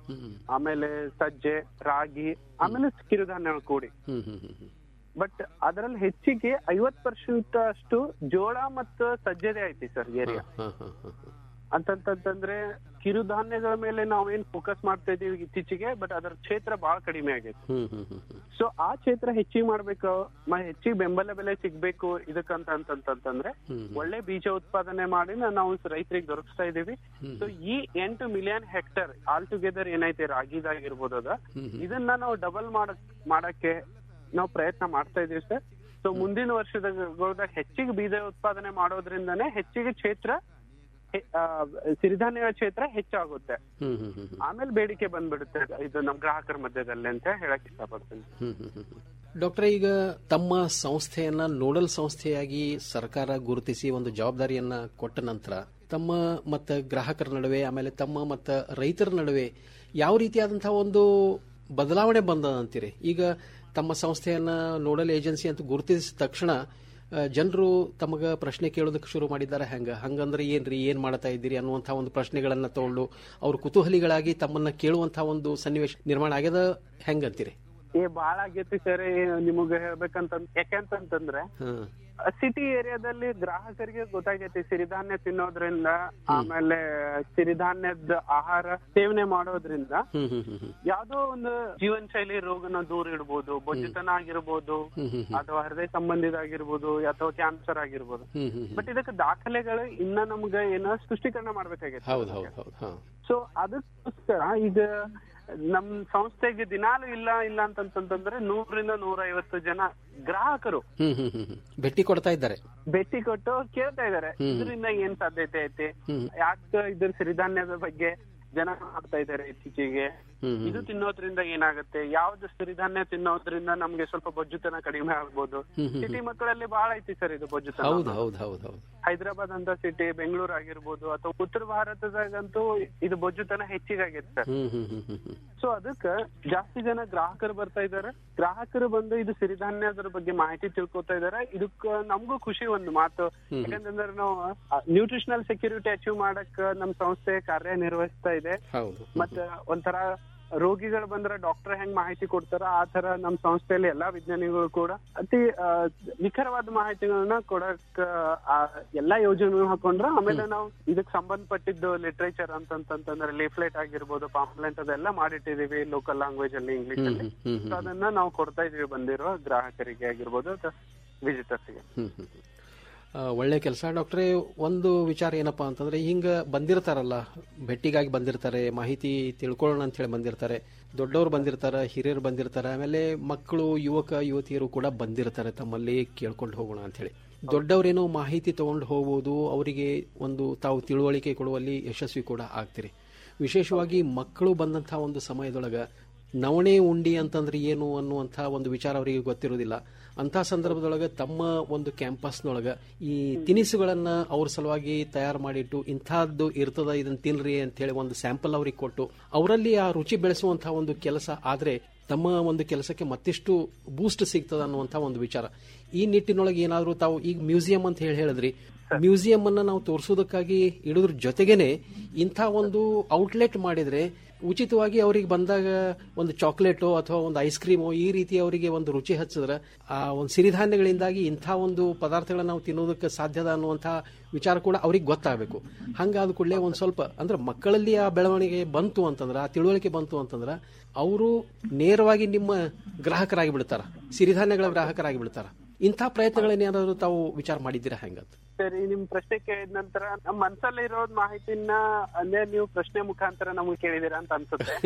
ಆಮೇಲೆ ಸಜ್ಜೆ ರಾಗಿ ಆಮೇಲೆ ಕಿರುಧಾನ್ಯಗಳು ಕೂಡಿ ಹ್ಮ್ ಹ್ಮ್ ಹ್ಮ್ ಹ್ಮ್ ಬಟ್ ಅದರಲ್ಲಿ ಹೆಚ್ಚಿಗೆ ಐವತ್ ಪರ್ಸೆಂಟ್ ಅಷ್ಟು ಜೋಳ ಮತ್ತು ಸಜ್ಜೆದೇ ಐತಿ ಸರ್ ಏರಿಯಾ ಹಾ ಹಾ ಹಾ ಹಾ ಅಂತಂತಂದ್ರೆ ಕಿರುಧಾನ್ಯಗಳ ಮೇಲೆ ನಾವೇನ್ ಫೋಕಸ್ ಮಾಡ್ತಾ ಇದೀವಿ ಇತ್ತೀಚೆಗೆ ಬಟ್ ಅದರ ಕ್ಷೇತ್ರ ಬಹಳ ಕಡಿಮೆ ಆಗೈತೆ ಹ್ಮ್ ಹ್ಮ್ ಹ್ಮ್ ಹ್ಮ್ ಸೊ ಆ ಕ್ಷೇತ್ರ ಹೆಚ್ಚಿಗೆ ಮಾಡ್ಬೇಕು ಮ- ಹೆಚ್ಚಿಗೆ ಬೆಂಬಲ ಬೆಲೆ ಸಿಗ್ಬೇಕು ಇದಕ್ಕಂತ ಅಂತಂತಂದ್ರೆ ಹ್ಮ್ ಒಳ್ಳೆ ಬೀಜ ಉತ್ಪಾದನೆ ಮಾಡಿ ನಾವು ರೈತರಿಗೆ ದೊರಕಿಸ್ತಾ ಇದೀವಿ ಹ್ಮ್. ಸೊ ಈ ಎಂಟು ಮಿಲಿಯನ್ ಹೆಕ್ಟರ್ ಆಲ್ ಟುಗೆದರ್ ಏನೈತೆ ರಾಗಿದಾಗಿರ್ಬೋದು ಅದ ಹ್ಮ್ ಹ್ಮ್. ಇದನ್ನ ನಾವು ಡಬಲ್ ಮಾಡಕ್ ಮಾಡಕ್ಕೆ ನಾವು ಪ್ರಯತ್ನ ಮಾಡ್ತಾ ಇದೀವಿ ಸರ್ ಸೊ ಮುಂದಿನ ವರ್ಷದಾಗ ಹೆಚ್ಚಿಗೆ ಬೀಜ ಉತ್ಪಾದನೆ ಮಾಡೋದ್ರಿಂದನೇ ಹೆಚ್ಚಿಗೆ ಕ್ಷೇತ್ರ ಹೆ- ಆ, ಸಿರಿಧಾನ್ಯಗಳ ಕ್ಷೇತ್ರ ಹೆಚ್ಚಾಗುತ್ತೆ ಹ್ಮ್ ಹ್ಮ್ ಹ್ಮ್ ಹ್ಮ್ ಆಮೇಲೆ ಬೇಡಿಕೆ ಬಂದ್ಬಿಡುತ್ತೆ ಇದು ನಮ್ ಗ್ರಾಹಕರ ಮಧ್ಯದಲ್ಲಿ ಅಂತ ಹೇಳಕ್ ಇಷ್ಟಪಡ್ತೀನಿ ಹ್ಮ್ ಹ್ಮ್ ಹ್ಮ್ ಹ್ಮ್. ಡಾಕ್ಟ್ರೆ ಈಗ ತಮ್ಮ ಸಂಸ್ಥೆಯನ್ನ ನೋಡಲ್ ಸಂಸ್ಥೆಯಾಗಿ ಸರ್ಕಾರ ಗುರುತಿಸಿ ಒಂದು ಜವಾಬ್ದಾರಿಯನ್ನ ಕೊಟ್ಟ ನಂತರ ತಮ್ಮ ಮತ್ತು ಗ್ರಾಹಕರ ನಡುವೆ ಆಮೇಲೆ ತಮ್ಮ ಮತ್ತು ರೈತರ ನಡುವೆ ಯಾವ ರೀತಿಯಾದಂತಹ ಒಂದು ಬದಲಾವಣೆ ಬಂದ ಅಂತೀರಿ ಈಗ ತಮ್ಮ ಸಂಸ್ಥೆಯನ್ನ ನೋಡಲ್ ಏಜೆನ್ಸಿ ಅಂತ ಗುರುತಿಸಿದ ತಕ್ಷಣ ಜನರು ತಮಗ ಪ್ರಶ್ನೆ ಕೇಳೋದಕ್ಕೆ ಶುರು ಮಾಡಿದ್ದಾರೆ ಹೆಂಗ ಹಂಗಂದ್ರೆ ಏನ್ರಿ ಏನ್ ಮಾಡ್ತಾ ಇದ್ದೀರಿ ಅನ್ನುವಂತಹ ಒಂದು ಪ್ರಶ್ನೆಗಳನ್ನ ತಗೊಂಡು ಅವ್ರು ಕುತೂಹಲಿಗಳಾಗಿ ತಮ್ಮನ್ನ ಕೇಳುವಂತಹ ಒಂದು ಸನ್ನಿವೇಶ ನಿರ್ಮಾಣ ಆಗ್ಯದ ಹೆಂಗಂತೀರಿ ಏ ಬಾಳ ಆಗೈತಿ ಸರ್ ನಿಮಗ ಹೇಳ್ಬೇಕಂತ ಯಾಕಂತಂದ್ರೆ ಹ್ಮ್ ಸಿಟಿ ಏರಿಯಾದಲ್ಲಿ ಗ್ರಾಹಕರಿಗೆ ಗೊತ್ತಾಗೈತಿ ಸಿರಿಧಾನ್ಯ ತಿನ್ನೋದ್ರಿಂದ ಆಮೇಲೆ ಸಿರಿಧಾನ್ಯದ ಆಹಾರ ಸೇವನೆ ಮಾಡೋದ್ರಿಂದ ಹ್ಮ್ ಹ್ಮ್ ಹ್ಮ್ ಹ್ಮ್ ಯಾವ್ದೋ ಒಂದು ಜೀವನ ಶೈಲಿ ರೋಗನ ದೂರ ಇಡ್ಬೋದು ಬೊಜ್ಜುತನ ಆಗಿರ್ಬೋದು ಹ್ಮ್ ಹ್ಮ್ ಹ್ಮ್. ಅಥವಾ ಹೃದಯ ಸಂಬಂಧಿತ ಆಗಿರ್ಬೋದು ಅಥವಾ ಕ್ಯಾನ್ಸರ್ ಆಗಿರ್ಬೋದು ಹ್ಮ್ ಹ್ಮ್ ಹ್ಮ್. ಬಟ್ ಇದಕ್ಕೆ ದಾಖಲೆಗಳು ಇನ್ನ ನಮ್ಗ ಏನೋ ಸ್ಪಷ್ಟೀಕರಣ ಮಾಡ್ಬೇಕಾಗೈತಿ ಹೌದು ಹೌದು ಹೌದು ಹಾ ಸೊ ಅದಕ್ಕೋಸ್ಕರ ಈಗ ನಮ್ ಸಂಸ್ಥೆಗೆ ದಿನಾಲು ಇಲ್ಲ ಇಲ್ಲ ಅಂತಂತಂದ್ರೆ ನೂರರಿಂದ ನೂರ ಐವತ್ತು ಜನ ಗ್ರಾಹಕರು ಹ್ಮ್ ಹ್ಮ್ ಹ್ಮ್ ಹ್ಮ್. ಭೇಟಿ ಕೊಡ್ತಾ ಇದ್ದಾರೆ ಭೇಟಿ ಕೊಟ್ಟು ಕೇಳ್ತಾ ಇದಾರೆ ಹ್ಮ್. ಇದರಿಂದ ಏನ್ ಸಾಧ್ಯತೆ ಐತಿ ಹ್ಮ್. ಯಾಕೆ ಇದ್ರ ಸಿರಿಧಾನ್ಯದ ಬಗ್ಗೆ ಜನ ಮಾಡ್ತಾ ಇದಾರೆ ಇತ್ತೀಚೆಗೆ ಹ್ಮ್ ಹ್ಮ್. ಇದು ತಿನ್ನೋದ್ರಿಂದ ಏನಾಗುತ್ತೆ ಯಾವ್ದು ಸಿರಿಧಾನ್ಯ ತಿನ್ನೋದ್ರಿಂದ ನಮ್ಗೆ ಸ್ವಲ್ಪ ಬೊಜ್ಜುತನ ಕಡಿಮೆ ಆಗ್ಬೋದು ಹ್ಮ್ ಹ್ಮ್ ಸಿಟಿ ಮಕ್ಕಳಲ್ಲಿ ಬಹಳ ಐತಿ ಸರ್ ಇದು ಬೊಜ್ಜುತನ ಹೌದು ಹೌದು ಹೌದು ಹೌದು ಹೈದರಾಬಾದ್ ಅಂತ ಸಿಟಿ ಬೆಂಗಳೂರು ಆಗಿರ್ಬೋದು ಅಥವಾ ಉತ್ತರ ಭಾರತದಾಗಂತೂ ಇದು ಬೊಜ್ಜುತನ ಹೆಚ್ಚಿಗಾಗೈತೆ ಸರ್ ಹ್ಮ್ ಹ್ಮ್ ಹ್ಮ್ ಹ್ಮ್ ಹ್ಮ್. ಸೊ ಅದಕ್ಕ ಜಾಸ್ತಿ ಜನ ಗ್ರಾಹಕರು ಬರ್ತಾ ಇದಾರೆ ಗ್ರಾಹಕರು ಬಂದು ಇದು ಸಿರಿಧಾನ್ಯದ್ರ ಬಗ್ಗೆ ಮಾಹಿತಿ ತಿಳ್ಕೊತಾ ಇದಾರೆ ಇದಕ್ಕ ನಮಗೂ ಖುಷಿ ಒಂದು ಮಾತು ಹ್ಮ್. ಯಾಕಂತಂದ್ರೆ ನಾವು ನ್ಯೂಟ್ರಿಷನಲ್ ಸೆಕ್ಯೂರಿಟಿ ಅಚೀವ್ ಮಾಡಕ್ ನಮ್ ಸಂಸ್ಥೆ ಕಾರ್ಯನಿರ್ವಹಿಸ್ತಾ ಇದೆ ಹೌದು ಮತ್ತ ಒಂಥರ ರೋಗಿಗಳು ಬಂದ್ರೆ ಡಾಕ್ಟರ್ ಹೆಂಗ್ ಮಾಹಿತಿ ಕೊಡ್ತಾರ ಆ ತರ ನಮ್ ಸಂಸ್ಥೆಯಲ್ಲಿ ಎಲ್ಲಾ ವಿಜ್ಞಾನಿಗಳು ಕೂಡ ಅತಿ ಆ, ನಿಖರವಾದ ಮಾಹಿತಿಗಳನ್ನ ಕೊಡಕ್ ಆ, ಎಲ್ಲಾ ಯೋಜನೆ ಹಾಕೊಂಡ್ರ ಆಮೇಲೆ ನಾವು ಇದಕ್ ಸಂಬಂಧಪಟ್ಟಿದ್ದು ಲಿಟ್ರೇಚರ್ ಅಂತಂತಂದ್ರೆ ಲೀಫ್ಲೆಟ್ ಆಗಿರ್ಬೋದು ಪಾಂಪ್ಲೆಂಟ್ ಅದೆಲ್ಲ ಮಾಡಿಟ್ಟಿದೀವಿ ಲೋಕಲ್ ಲ್ಯಾಂಗ್ವೇಜ್ ಅಲ್ಲಿ ಇಂಗ್ಲಿಷ್ ಹ್ಮ್ ಅಲ್ಲಿ ಹ್ಮ್ ಹ್ಮ್ So ಹ್ಮ್. ಅದನ್ನ ನಾವು ಕೊಡ್ತಾ ಇದೀವಿ ಬಂದಿರೋ ಗ್ರಾಹಕರಿಗೆ ಆಗಿರ್ಬೋದು ಅಥವಾ ವಿಸಿಟರ್ಸ್ಗೆ ಹ್ಮ್ ಹ್ಮ್ ಹ್ಮ್. ಆ, ಒಳ್ಳೆ ಕೆಲಸ ಡಾಕ್ಟ್ರೇ ಒಂದು ವಿಚಾರ ಏನಪ್ಪಾ ಅಂತಂದ್ರೆ ಹಿಂಗ ಬಂದಿರ್ತಾರಲ್ಲ ಭೇಟಿಗಾಗಿ ಬಂದಿರ್ತಾರೆ ಮಾಹಿತಿ ತಿಳ್ಕೊಳ್ಳೋಣ ಅಂತ ಹೇಳಿ ಬಂದಿರ್ತಾರೆ ದೊಡ್ಡವರು ಬಂದಿರ್ತಾರೆ ಹಿರಿಯರು ಬಂದಿರ್ತಾರೆ ಆಮೇಲೆ ಮಕ್ಕಳು ಯುವಕ ಯುವತಿಯರು ಕೂಡ ಬಂದಿರ್ತಾರೆ ತಮ್ಮಲ್ಲಿ ಕೇಳ್ಕೊಂಡು ಹೋಗೋಣ ಅಂತ ಹೇಳಿ ದೊಡ್ಡವರೇನೋ ಮಾಹಿತಿ ತಗೊಂಡು ಹೋಗ್ಬೋದು ಅವರಿಗೆ ಒಂದು ತಾವು ತಿಳುವಳಿಕೆ ಕೊಡುವಲ್ಲಿ ಯಶಸ್ವಿ ಕೂಡ ಆಗ್ತೀರಿ ವಿಶೇಷವಾಗಿ ಮಕ್ಕಳು ಬಂದಂತಹ ಒಂದು ಸಮಯದೊಳಗ ನವಣೆ ಉಂಡಿ ಅಂತಂದ್ರೆ ಏನು ಅನ್ನುವಂಥ ಒಂದು ವಿಚಾರ ಅವರಿಗೆ ಗೊತ್ತಿರೋದಿಲ್ಲ ಅಂಥ ಸಂದರ್ಭದೊಳಗೆ ತಮ್ಮ ಒಂದು ಕ್ಯಾಂಪಸ್ನೊಳಗೆ ಈ ತಿನಿಸುಗಳನ್ನ ಅವ್ರ ಸಲುವಾಗಿ ತಯಾರು ಮಾಡಿಟ್ಟು ಇಂಥದ್ದು ಇರ್ತದ ಇದನ್ನ ತಿನ್ರಿ ಅಂತ ಹೇಳಿ ಒಂದು ಸ್ಯಾಂಪಲ್ ಅವ್ರಿಗೆ ಕೊಟ್ಟು ಅವರಲ್ಲಿ ಆ ರುಚಿ ಬೆಳೆಸುವಂತಹ ಒಂದು ಕೆಲಸ ಆದ್ರೆ ತಮ್ಮ ಒಂದು ಕೆಲಸಕ್ಕೆ ಮತ್ತಿಷ್ಟು ಬೂಸ್ಟ್ ಸಿಗ್ತದ ಅನ್ನುವಂಥ ಒಂದು ವಿಚಾರ ಈ ನಿಟ್ಟಿನೊಳಗೆ ಏನಾದರೂ ತಾವು ಈಗ ಮ್ಯೂಸಿಯಂ ಅಂತ ಹೇಳಿ ಹೇಳಿದ್ರಿ ಮ್ಯೂಸಿಯಂ ಅನ್ನ ನಾವು ತೋರಿಸೋದಕ್ಕಾಗಿ ಇಡೋದ್ರ ಜೊತೆಗೇನೆ ಇಂಥ ಒಂದು ಔಟ್ಲೆಟ್ ಮಾಡಿದ್ರೆ ಉಚಿತವಾಗಿ ಅವ್ರಿಗೆ ಬಂದಾಗ ಒಂದು ಚಾಕ್ಲೇಟೋ ಅಥವಾ ಒಂದು ಐಸ್ ಕ್ರೀಮೋ ಈ ರೀತಿ ಅವರಿಗೆ ಒಂದು ರುಚಿ ಹಚ್ಚಿದ್ರೆ ಆ ಒಂದು ಸಿರಿಧಾನ್ಯಗಳಿಂದಾಗಿ ಇಂಥ ಒಂದು ಪದಾರ್ಥಗಳನ್ನ ನಾವು ತಿನ್ನೋದಕ್ಕೆ ಸಾಧ್ಯದ ಅನ್ನುವಂಥ ವಿಚಾರ ಕೂಡ ಅವ್ರಿಗೆ ಗೊತ್ತಾಗಬೇಕು ಹಂಗಾದ ಕೂಡಲೇ ಒಂದು ಸ್ವಲ್ಪ ಅಂದ್ರೆ ಮಕ್ಕಳಲ್ಲಿ ಆ ಬೆಳವಣಿಗೆ ಬಂತು ಅಂತಂದ್ರೆ ಆ ತಿಳುವಳಿಕೆ ಬಂತು ಅಂತಂದ್ರೆ ಅವರು ನೇರವಾಗಿ ನಿಮ್ಮ ಗ್ರಾಹಕರಾಗಿ ಬಿಡ್ತಾರ ಸಿರಿಧಾನ್ಯಗಳ ಗ್ರಾಹಕರಾಗಿ ಬಿಡ್ತಾರ ಇಂಥ ಪ್ರಯತ್ನಗಳನ್ನೇನಾದ್ರು ತಾವು ವಿಚಾರ ಮಾಡಿದ್ದೀರಾ ಹೆಂಗಂತ ಸರಿ ನಿಮ್ ಪ್ರಶ್ನೆ ಕೇಳಿದ ನಂತರ ನಮ್ ಮನ್ಸಲ್ಲಿ ಇರೋದ್ ಮಾಹಿತಿನ ಅಂದ್ರೆ ನೀವು ಪ್ರಶ್ನೆ ಮುಖಾಂತರ ನಮ್ಗೆ ಕೇಳಿದೀರಾ ಅಂತ ಅನ್ಸುತ್ತೆ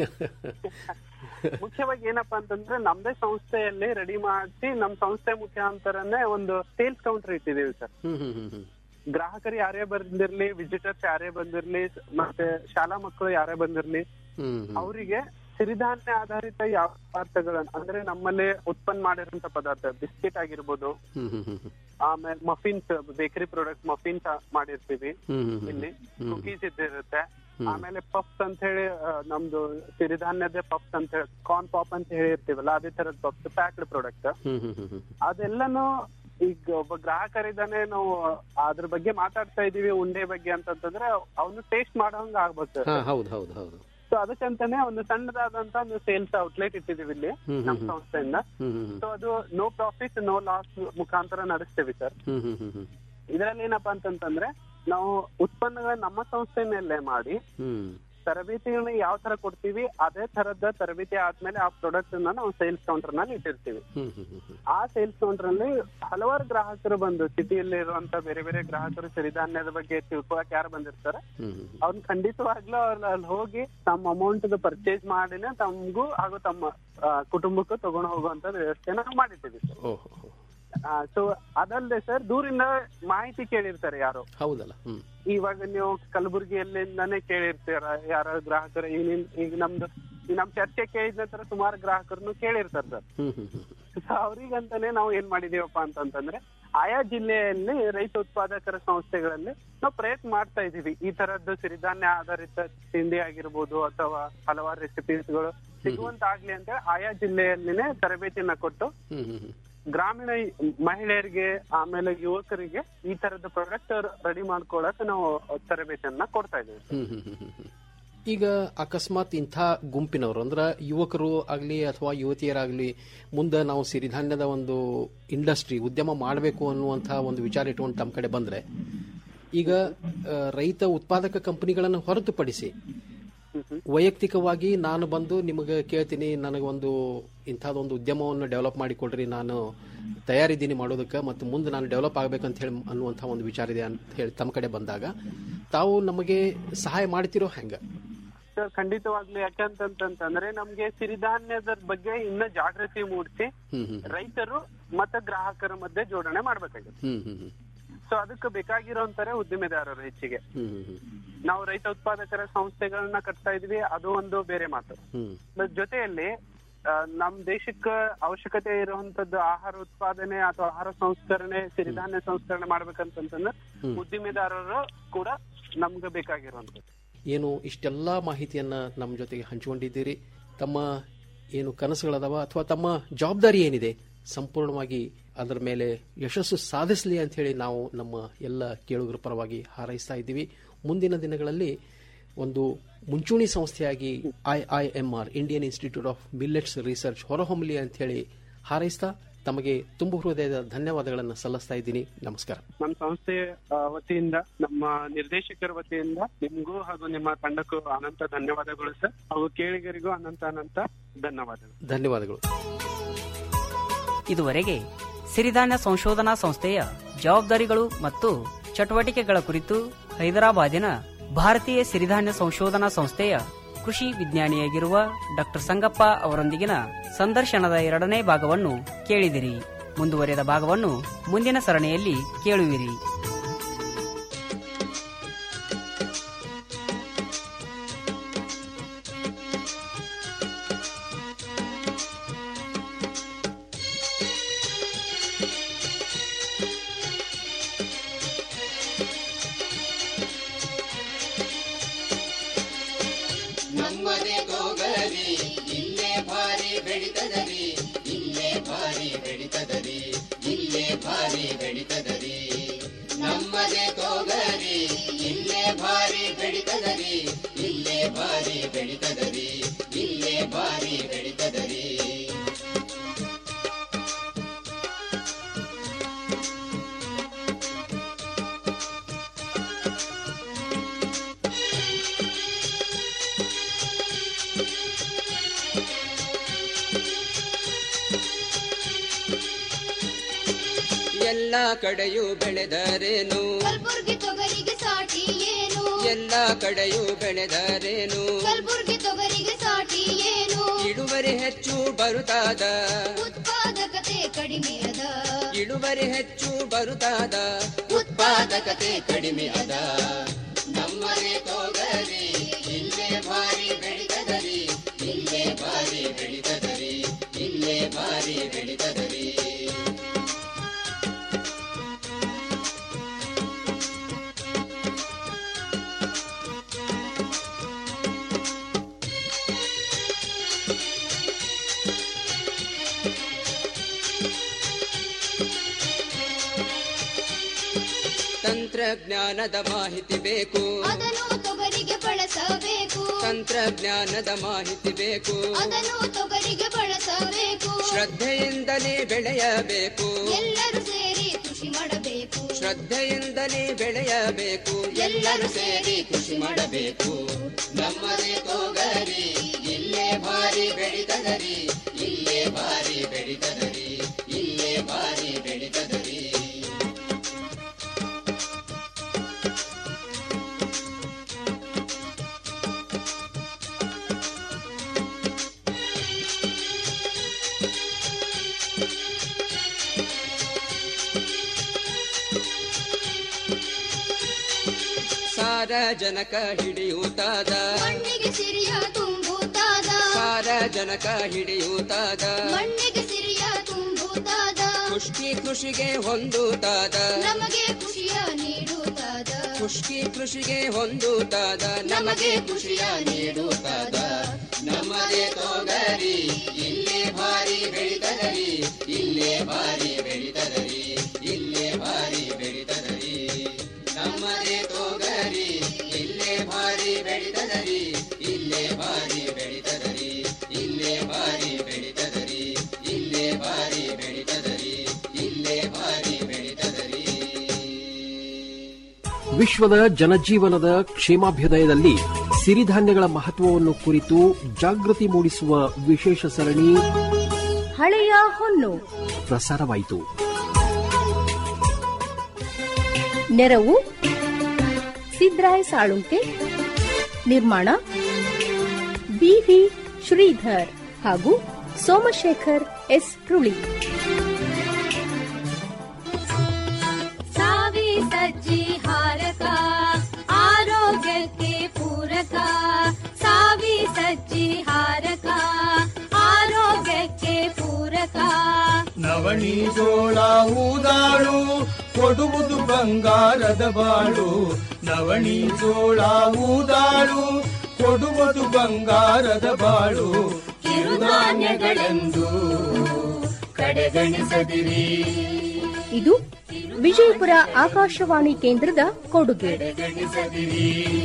ಮುಖ್ಯವಾಗಿ ಏನಪ್ಪಾ ಅಂತಂದ್ರೆ ನಮ್ದೇ ಸಂಸ್ಥೆಯಲ್ಲಿ ರೆಡಿ ಮಾಡಿಸಿ ನಮ್ ಸಂಸ್ಥೆ ಮುಖಾಂತರನೇ ಒಂದು ಸೇಲ್ಸ್ ಕೌಂಟರ್ ಇಟ್ಟಿದೀವಿ ಸರ್ ಹ್ಮ್ ಹ್ಮ್ ಹ್ಮ್ ಹ್ಮ್ ಗ್ರಾಹಕರು ಯಾರೇ ಬಂದಿರ್ಲಿ ವಿಸಿಟರ್ಸ್ ಯಾರೇ ಬಂದಿರ್ಲಿ ಮತ್ತೆ ಶಾಲಾ ಮಕ್ಕಳು ಯಾರೇ ಬಂದಿರ್ಲಿ ಹ್ಮ್ ಹ್ಮ್ ಅವರಿಗೆ ಸಿರಿಧಾನ್ಯ ಆಧಾರಿತ ಯಾವ ಪದಾರ್ಥಗಳನ್ನ ಅಂದ್ರೆ ನಮ್ಮಲ್ಲಿ ಉತ್ಪನ್ನ ಮಾಡಿರೋಂತ ಪದಾರ್ಥ ಬಿಸ್ಕೆಟ್ ಆಗಿರ್ಬೋದು ಹ್ಮ್ ಹ್ಮ್ ಹ್ಮ್ ಹ್ಮ್ ಆಮೇಲೆ ಮಫಿನ್ಸ್ ಬೇಕರಿ ಪ್ರಾಡಕ್ಟ್ ಮಫಿನ್ಸ್ ಮಾಡಿರ್ತೀವಿ ಹ್ಮ್ ಹ್ಮ್ ಹ್ಮ್. ಇಲ್ಲಿ ಹ್ಮ್. ಕುಕೀಸ್ ಇದ್ದಿರುತ್ತೆ ಹ್ಮ್. ಆಮೇಲೆ ಪಫ್ಸ್ ಅಂತ ಹೇಳಿ ಆ, ನಮ್ದು ಸಿರಿಧಾನ್ಯದ ಪಫ್ಸ್ ಅಂತ ಹೇಳಿ ಕಾರ್ನ್ ಪಾಪ್ ಅಂತ ಹೇಳಿ ಇರ್ತೀವಲ್ಲ ಅದೇ ತರದ ಪಫ್ಸ್ ಪ್ಯಾಕ್ಡ್ ಪ್ರಾಡಕ್ಟ್ ಹ್ಮ್ ಹ್ಮ್ ಹ್ಮ್ ಹ್ಮ್ ಅದೆಲ್ಲನೂ ಈಗ ಒಬ್ಬ ಗ್ರಾಹಕರಿದ್ದಾನೆ ನಾವು ಅದ್ರ ಬಗ್ಗೆ ಮಾತಾಡ್ತಾ ಇದೀವಿ ಉಂಡೆ ಬಗ್ಗೆ ಅಂತಂತಂದ್ರೆ ಅವನು ಟೇಸ್ಟ್ ಮಾಡೋಂಗ ಆಗ್ಬೇಕು ಹಾ ಹೌದು ಹೌದು ಹೌದು ಸೊ ಅದಕ್ಕಂತಾನೆ ಒಂದು ಸಣ್ಣದಾದಂತ ಒಂದು ಸೇಲ್ಸ್ ಔಟ್ಲೆಟ್ ಇಟ್ಟಿದೀವಿ ಇಲ್ಲಿ ಹ್ಮ್, ನಮ್ಮ ಹ್ಮ್. ಸಂಸ್ಥೆಯಿಂದ ಹ್ಮ್ ಹ್ಮ್ ಸೊ ಅದು ನೋ ಪ್ರಾಫಿಟ್ ನೋ ಲಾಸ್ ಮುಖಾಂತರ ನಡೆಸ್ತೇವೆ ಸರ್ ಹ್ಮ್ ಹ್ಮ್ ಹ್ಮ್ ಹ್ಮ್ ಇದರಲ್ಲಿ ಏನಪ್ಪಾ ಅಂತಂತಂದ್ರೆ ನಾವು ಉತ್ಪನ್ನಗಳನ್ನ ನಮ್ಮ ಸಂಸ್ಥೆನಲ್ಲೇ ಮಾಡಿ ಹ್ಮ್ ತರಬೇತಿಗಳನ್ನ ಯಾವ ತರ ಕೊಡ್ತೀವಿ ಅದೇ ತರದ ತರಬೇತಿ ಆದ್ಮೇಲೆ ಆ ಪ್ರಾಡಕ್ಟ್ ಅನ್ನ ನಾವು ಸೇಲ್ಸ್ ಕೌಂಟರ್ ನಲ್ಲಿ ಇಟ್ಟಿರ್ತೀವಿ ಹ್ಮ್ ಹ್ಮ್ ಹ್ಮ್ ಹ್ಮ್ ಆ ಸೇಲ್ಸ್ ಕೌಂಟರ್ ಅಲ್ಲಿ ಹಲವಾರು ಗ್ರಾಹಕರು ಬಂದು ಸಿಟಿಯಲ್ಲಿ ಇರುವಂತ ಬೇರೆ ಬೇರೆ ಗ್ರಾಹಕರು ಸಿರಿಧಾನ್ಯದ ಬಗ್ಗೆ ತಿಳ್ಕೊಳಕ್ ಯಾರು ಬಂದಿರ್ತಾರೆ ಹ್ಮ್ ಹ್ಮ್ ಅವ್ರನ್ನ ಖಂಡಿತವಾಗ್ಲೂ ಅವ್ರ ಅಲ್ಲಿ ಹೋಗಿ ತಮ್ಮ ಅಮೌಂಟ್ ಪರ್ಚೇಸ್ ಮಾಡಿನೇ ತಮ್ಗೂ ಹಾಗೂ ತಮ್ಮ ಆ, ಕುಟುಂಬಕ್ಕೂ ತಗೊಂಡು ಹೋಗುವಂತ ವ್ಯವಸ್ಥೆ ನಾವು ಮಾಡಿದ್ದೀವಿ ಸರ್ ಓಹೋ ಸೊ ಅದಲ್ಲದೆ ಸರ್ ದೂರಿಂದ ಮಾಹಿತಿ ಕೇಳಿರ್ತಾರೆ ಯಾರು ಹೌದಲ್ಲ ಹ್ಮ್ ಇವಾಗ ನೀವು ಕಲಬುರಗಿಯಲ್ಲಿಂದಾನೇ ಕೇಳಿರ್ತೀರ ಯಾರ ಗ್ರಾಹಕರು ಈಗ ನಿಮ್- ಈಗ ನಮ್ದು ಈ ನಮ್ ಚರ್ಚೆ ಕೇಳಿದ ನಂತರ ಸುಮಾರು ಗ್ರಾಹಕರನ್ನು ಕೇಳಿರ್ತಾರೆ ಸರ್ ಹ್ಮ್ ಹ್ಮ್ ಹ್ಮ್ ಸೊ ಅವ್ರಿಗಂತಾನೆ ನಾವು ಏನ್ ಮಾಡಿದೀವಪ್ಪ ಅಂತಂತಂದ್ರೆ ಆಯಾ ಜಿಲ್ಲೆಯಲ್ಲಿ ರೈತ ಉತ್ಪಾದಕರ ಸಂಸ್ಥೆಗಳಲ್ಲಿ ನಾವು ಪ್ರಯತ್ನ ಮಾಡ್ತಾ ಇದೀವಿ ಈ ತರದ್ದು ಸಿರಿಧಾನ್ಯ ಆಧಾರಿತ ತಿಂಡಿ ಆಗಿರ್ಬೋದು ಅಥವಾ ಹಲವಾರು ರೆಸಿಪೀಸ್ಗಳು ಸಿಗುವಂತಾಗ್ಲಿ ಅಂತ ಹೇಳಿ ಆಯಾ ಜಿಲ್ಲೆಯಲ್ಲಿನೇ ತರಬೇತಿಯನ್ನ ಕೊಟ್ಟು ಹ್ಮ್ ಹ್ಮ್ ಹ್ಮ್ ಗ್ರಾಮೀಣ ಮಹಿಳೆಯರಿಗೆ ಆಮೇಲೆ ಯುವಕರಿಗೆ ಈ ತರದ ಪ್ರಾಡಕ್ಟ್ ರೆಡಿ ಮಾಡ್ಕೊಳಕ್ ನಾವು ತರಬೇತಿಯನ್ನ ಕೊಡ್ತಾ ಇದೀವಿ ಹ್ಮ್ ಹ್ಮ್ ಹ್ಮ್ ಹ್ಮ್ ಹ್ಮ್. ಈಗ ಅಕಸ್ಮಾತ್ ಇಂಥ ಗುಂಪಿನವರು ಅಂದ್ರೆ ಯುವಕರು ಆಗಲಿ ಅಥವಾ ಯುವತಿಯರಾಗಲಿ ಮುಂದೆ ನಾವು ಸಿರಿಧಾನ್ಯದ ಒಂದು ಇಂಡಸ್ಟ್ರಿ ಉದ್ಯಮ ಮಾಡಬೇಕು ಅನ್ನುವಂಥ ಒಂದು ವಿಚಾರ ಇಟ್ಕೊಂಡು ತಮ್ಮ ಕಡೆ ಬಂದರೆ ಈಗ ಆ, ರೈತ ಉತ್ಪಾದಕ ಕಂಪನಿಗಳನ್ನು ಹೊರತುಪಡಿಸಿ ವೈಯಕ್ತಿಕವಾಗಿ ನಾನು ಬಂದು ನಿಮಗೆ ಕೇಳ್ತೀನಿ ನನಗೊಂದು ಇಂಥದ್ದೊಂದು ಉದ್ಯಮವನ್ನು ಡೆವಲಪ್ ಮಾಡಿಕೊಡ್ರಿ ನಾನು ತಯಾರಿದ್ದೀನಿ ಮಾಡೋದಕ್ಕೆ ಮತ್ತು ಮುಂದೆ ನಾನು ಡೆವಲಪ್ ಆಗಬೇಕಂತ ಹೇಳಿ ಅನ್ನುವಂಥ ಒಂದು ವಿಚಾರ ಇದೆ ಅಂತ ಹೇಳಿ ತಮ್ಮ ಕಡೆ ಬಂದಾಗ ತಾವು ನಮಗೆ ಸಹಾಯ ಮಾಡ್ತಿರೋ ಹೆಂಗೆ ಸರ್ ಖಂಡಿತವಾಗ್ಲೂ ಯಾಕಂತಂತಂದ್ರೆ ನಮ್ಗೆ ಸಿರಿಧಾನ್ಯದ ಬಗ್ಗೆ ಇನ್ನ ಜಾಗೃತಿ ಮೂಡಿಸಿ ಹ್ಮ್ ಹ್ಮ್ ರೈತರು ಮತ್ತೆ ಗ್ರಾಹಕರ ಮಧ್ಯೆ ಜೋಡಣೆ ಮಾಡ್ಬೇಕಾಗುತ್ತೆ ಹ್ಮ್ ಹ್ಮ್ ಹ್ಮ್ ಸೊ ಅದಕ್ಕೆ ಬೇಕಾಗಿರೋಂತಾರೆ ಉದ್ದಿಮೆದಾರರು ಹೆಚ್ಚಿಗೆ ಹ್ಮ್ ಹ್ಮ್ ಹ್ಮ್ ನಾವು ರೈತ ಉತ್ಪಾದಕರ ಸಂಸ್ಥೆಗಳನ್ನ ಕಟ್ತಾ ಇದ್ವಿ ಅದು ಒಂದು ಬೇರೆ ಮಾತು ಹ್ಮ್ ಮತ್ತ್ ಜೊತೆಯಲ್ಲಿ ಆ, ನಮ್ ದೇಶಕ್ಕೆ ಅವಶ್ಯಕತೆ ಇರುವಂತದ್ದು ಆಹಾರ ಉತ್ಪಾದನೆ ಅಥವಾ ಆಹಾರ ಸಂಸ್ಕರಣೆ ಸಿರಿಧಾನ್ಯ ಸಂಸ್ಕರಣೆ ಮಾಡ್ಬೇಕಂತಂತಂದ್ರೆ ಹ್ಮ್. ಉದ್ದಿಮೆದಾರರು ಕೂಡ ನಮ್ಗೆ ಬೇಕಾಗಿರುವಂತದ್ದು ಏನು ಇಷ್ಟೆಲ್ಲ ಮಾಹಿತಿಯನ್ನ ನಮ್ಮ ಜೊತೆಗೆ ಹಂಚಿಕೊಂಡಿದ್ದೀರಿ ತಮ್ಮ ಏನು ಕನಸುಗಳದಾವ ಅಥವಾ ತಮ್ಮ ಜವಾಬ್ದಾರಿ ಏನಿದೆ ಸಂಪೂರ್ಣವಾಗಿ ಅದರ ಮೇಲೆ ಯಶಸ್ಸು ಸಾಧಿಸಲಿ ಅಂತ ಹೇಳಿ ನಾವು ನಮ್ಮ ಎಲ್ಲ ಕೇಳುಗರ ಪರವಾಗಿ ಹಾರೈಸ್ತಾ ಇದ್ದೀವಿ ಮುಂದಿನ ದಿನಗಳಲ್ಲಿ ಒಂದು ಮುಂಚೂಣಿ ಸಂಸ್ಥೆಯಾಗಿ I I M R Indian institute of millets research ಹೊರಹೊಮ್ಮಲಿ ಅಂತ ಹೇಳಿ ಹಾರೈಸ್ತಾ ತಮಗೆ ತುಂಬ ಹೃದಯದ ಧನ್ಯವಾದಗಳನ್ನು ಸಲ್ಲಿಸ್ತಾ ಇದ್ದೀನಿ ನಮಸ್ಕಾರ ನಮ್ಮ ಸಂಸ್ಥೆ ಆ, ವತಿಯಿಂದ ನಮ್ಮ ನಿರ್ದೇಶಕರ ವತಿಯಿಂದ ನಿಮ್ಗೂ ಹಾಗೂ ನಿಮ್ಮ ತಂಡಕ್ಕೂ ಅನಂತ ಧನ್ಯವಾದಗಳು ಸರ್ ಹಾಗೂ ಕೇಳಿಗರಿಗೂ ಅನಂತ ಅನಂತ ಧನ್ಯವಾದಗಳು ಧನ್ಯವಾದಗಳು ಇದುವರೆಗೆ ಸಿರಿಧಾನ್ಯ ಸಂಶೋಧನಾ ಸಂಸ್ಥೆಯ ಜವಾಬ್ದಾರಿಗಳು ಮತ್ತು ಚಟುವಟಿಕೆಗಳ ಕುರಿತು ಹೈದರಾಬಾದಿನ ಭಾರತೀಯ ಸಿರಿಧಾನ್ಯ ಸಂಶೋಧನಾ ಸಂಸ್ಥೆಯ ಕೃಷಿ ವಿಜ್ಞಾನಿಯಾಗಿರುವ ಡಾಕ್ಟರ್ ಸಂಗಪ್ಪ ಅವರೊಂದಿಗಿನ ಸಂದರ್ಶನದ ಎರಡನೇ ಭಾಗವನ್ನು ಕೇಳಿದಿರಿ ಮುಂದುವರೆದ ಭಾಗವನ್ನು ಮುಂದಿನ ಸರಣಿಯಲ್ಲಿ ಕೇಳುವಿರಿ ನಮ್ಮನೆ ಗೋಗರಿ ಇಲ್ಲೇ ಭಾರಿ ಬೆಳಿತದರಿ ಇಲ್ಲೇ ಭಾರಿ ಬೆಳಿತದರಿ ಇಲ್ಲೇ ಭಾರಿ ಬೆಳಿತದರಿ ನಮ್ಮನೆ ತೋಗರಿ ಇಲ್ಲೇ ಭಾರಿ ಬೆಳಿತದರಿ ಇಲ್ಲೇ ಭಾರಿ ಬೆಳಿತದರಿ ಇಲ್ಲೇ ಭಾರಿ ಬೆಳಿತದರಿ ಎಲ್ಲ ಕಡೆಯೂ ಬೆಳೆದರೇನು ಕಲ್ಬುರ್ಗಿ ತೊಗರಿಗೆ ಸಾಟಿ ಏನು ಎಲ್ಲ ಕಡೆಯೂ ಬೆಳೆದರೇನು ಕಲ್ಬುರ್ಗಿ ತೊಗರಿಗೆ ಸಾಟಿ ಏನು ಇಳುವರಿ ಹೆಚ್ಚು ಬರುತ್ತಾದ ಉತ್ಪಾದಕತೆ ಕಡಿಮೆ ಅದ ಇಳುವರಿ ಹೆಚ್ಚು ಬರುತ್ತಾದ ಉತ್ಪಾದಕತೆ ಕಡಿಮೆ ಅದ ನಮ್ಮನೆ ತೋಗರಿ ಇಲ್ಲೇ ಭಾರಿ ಬೆಳಿತದರಿ ಇಲ್ಲೇ ಭಾರಿ ಬೆಳಿತದರಿ ಇಲ್ಲೇ ಭಾರಿ ಬೆಳಿತದರಿ ತಂತ್ರಜ್ಞಾನದ ಮಾಹಿತಿ ಬೇಕು ಅದನ್ನು ತೊಗರಿಗೆ ಬಳಸಬೇಕು ತಂತ್ರಜ್ಞಾನದ ಮಾಹಿತಿ ಬೇಕು ಅದನ್ನು ತೊಗರಿಗೆ ಬಳಸಬೇಕು ಶ್ರದ್ಧೆಯಿಂದಲೇ ಬೆಳೆಯಬೇಕು ಎಲ್ಲರೂ ಸೇರಿ ಕೃಷಿ ಮಾಡಬೇಕು ಶ್ರದ್ಧೆಯಿಂದಲೇ ಬೆಳೆಯಬೇಕು ಎಲ್ಲರೂ ಸೇರಿ ಕೃಷಿ ಮಾಡಬೇಕು ನಮ್ಮದೇ ತೊಗರಿ ಇಲ್ಲೇ ಭಾರಿ ಬೆಳಿತದರಿ ಇಲ್ಲೇ ಭಾರಿ ಬೆಳಿತದರಿ ಇಲ್ಲೇ ಭಾರಿ ಬೆಳಿತದರಿ ಸಾರಜನಕ ಹಿಡಿಯುತ್ತಾದ ಮಣ್ಣಿಗೆ ಸಿರಿಯ ತುಂಬುತ್ತಾದ ಸಾರಜನಕ ಹಿಡಿಯುತ್ತಾದ ಮಣ್ಣಿಗೆ ಸಿರಿಯ ತುಂಬುತ್ತಾದ ಖುಷ್ಕಿ ಕೃಷಿಗೆ ಹೊಂದುತ್ತಾದ ನಮಗೆ ಖುಷಿಯ ನೀಡುತ್ತಾದ ಖುಷ್ಕಿ ಕೃಷಿಗೆ ಹೊಂದುತ್ತಾದ ನಮಗೆ ಖುಷಿಯ ನೀಡುತ್ತಾದ ನಮ್ಮದೇ ತೊಗರಿ ಇಲ್ಲೇ ಭಾರಿ ಬೆಳಿತದರಿ ಇಲ್ಲೇ ಭಾರಿ ಬೆಳಿತದರಿ ಇಲ್ಲೇ ಭಾರಿ ಬೆಳಿತದರಿ ನಮ್ಮದೇ ತೊಗರಿ ಇಲ್ಲೇ ಭಾರಿ ಬೆಳಿತದರಿ ಇಲ್ಲೇ ಭಾರಿ ಬೆಳಿತದರಿ ಇಲ್ಲೇ ಭಾರಿ ಬೆಳಿತದರಿ ಇಲ್ಲೇ ಭಾರಿ ಬೆಳಿತದರಿ ಇಲ್ಲೇ ಭಾರಿ ಬೆಳಿತದರಿ ವಿಶ್ವದ ಜನಜೀವನದ ಕ್ಷೇಮಾಭ್ಯುದಯದಲ್ಲಿ ಸಿರಿಧಾನ್ಯಗಳ ಮಹತ್ವವನ್ನು ಕುರಿತು ಜಾಗೃತಿ ಮೂಡಿಸುವ ವಿಶೇಷ ಸರಣಿ ಹಳೆಯ ಹೊನ್ನು ಪ್ರಸಾರವಾಯಿತು ನೆರವು ಸಿದ್ರಾಯ್ ಸಾಳುಂಕೆ ನಿರ್ಮಾಣ ಬಿವಿ ಶ್ರೀಧರ್ ಹಾಗೂ ಸೋಮಶೇಖರ್ ಎಸ್ ರುಳಿ ಸಾವಿ ಸಜ್ಜಿ ಹಾರಕ ಆರೋಗ್ಯಕ್ಕೆ ಪೂರಕ ಸಾವಿ ಸಜ್ಜಿ ಹಾರಕ ಆರೋಗ್ಯಕ್ಕೆ ಪೂರಕ ನವಣಿ ಜೋಳ ಊದಾಳು ಕೊಡುವುದು ಬಂಗಾರದ ಬಾಳು ನವಣಿ ಜೋಳ ಊದಾಳು ಕೊಡುವುದು ಬಂಗಾರದ ಬಾಳು ಕಿರುಧಾನ್ಯಗಳೆಂದು ಕಡೆಗಣಿಸದಿರಿ ಇದು ವಿಜಯಪುರ ಆಕಾಶವಾಣಿ ಕೇಂದ್ರದ ಕೊಡುಗೆ ಕಡೆಗಣಿಸದಿರಿ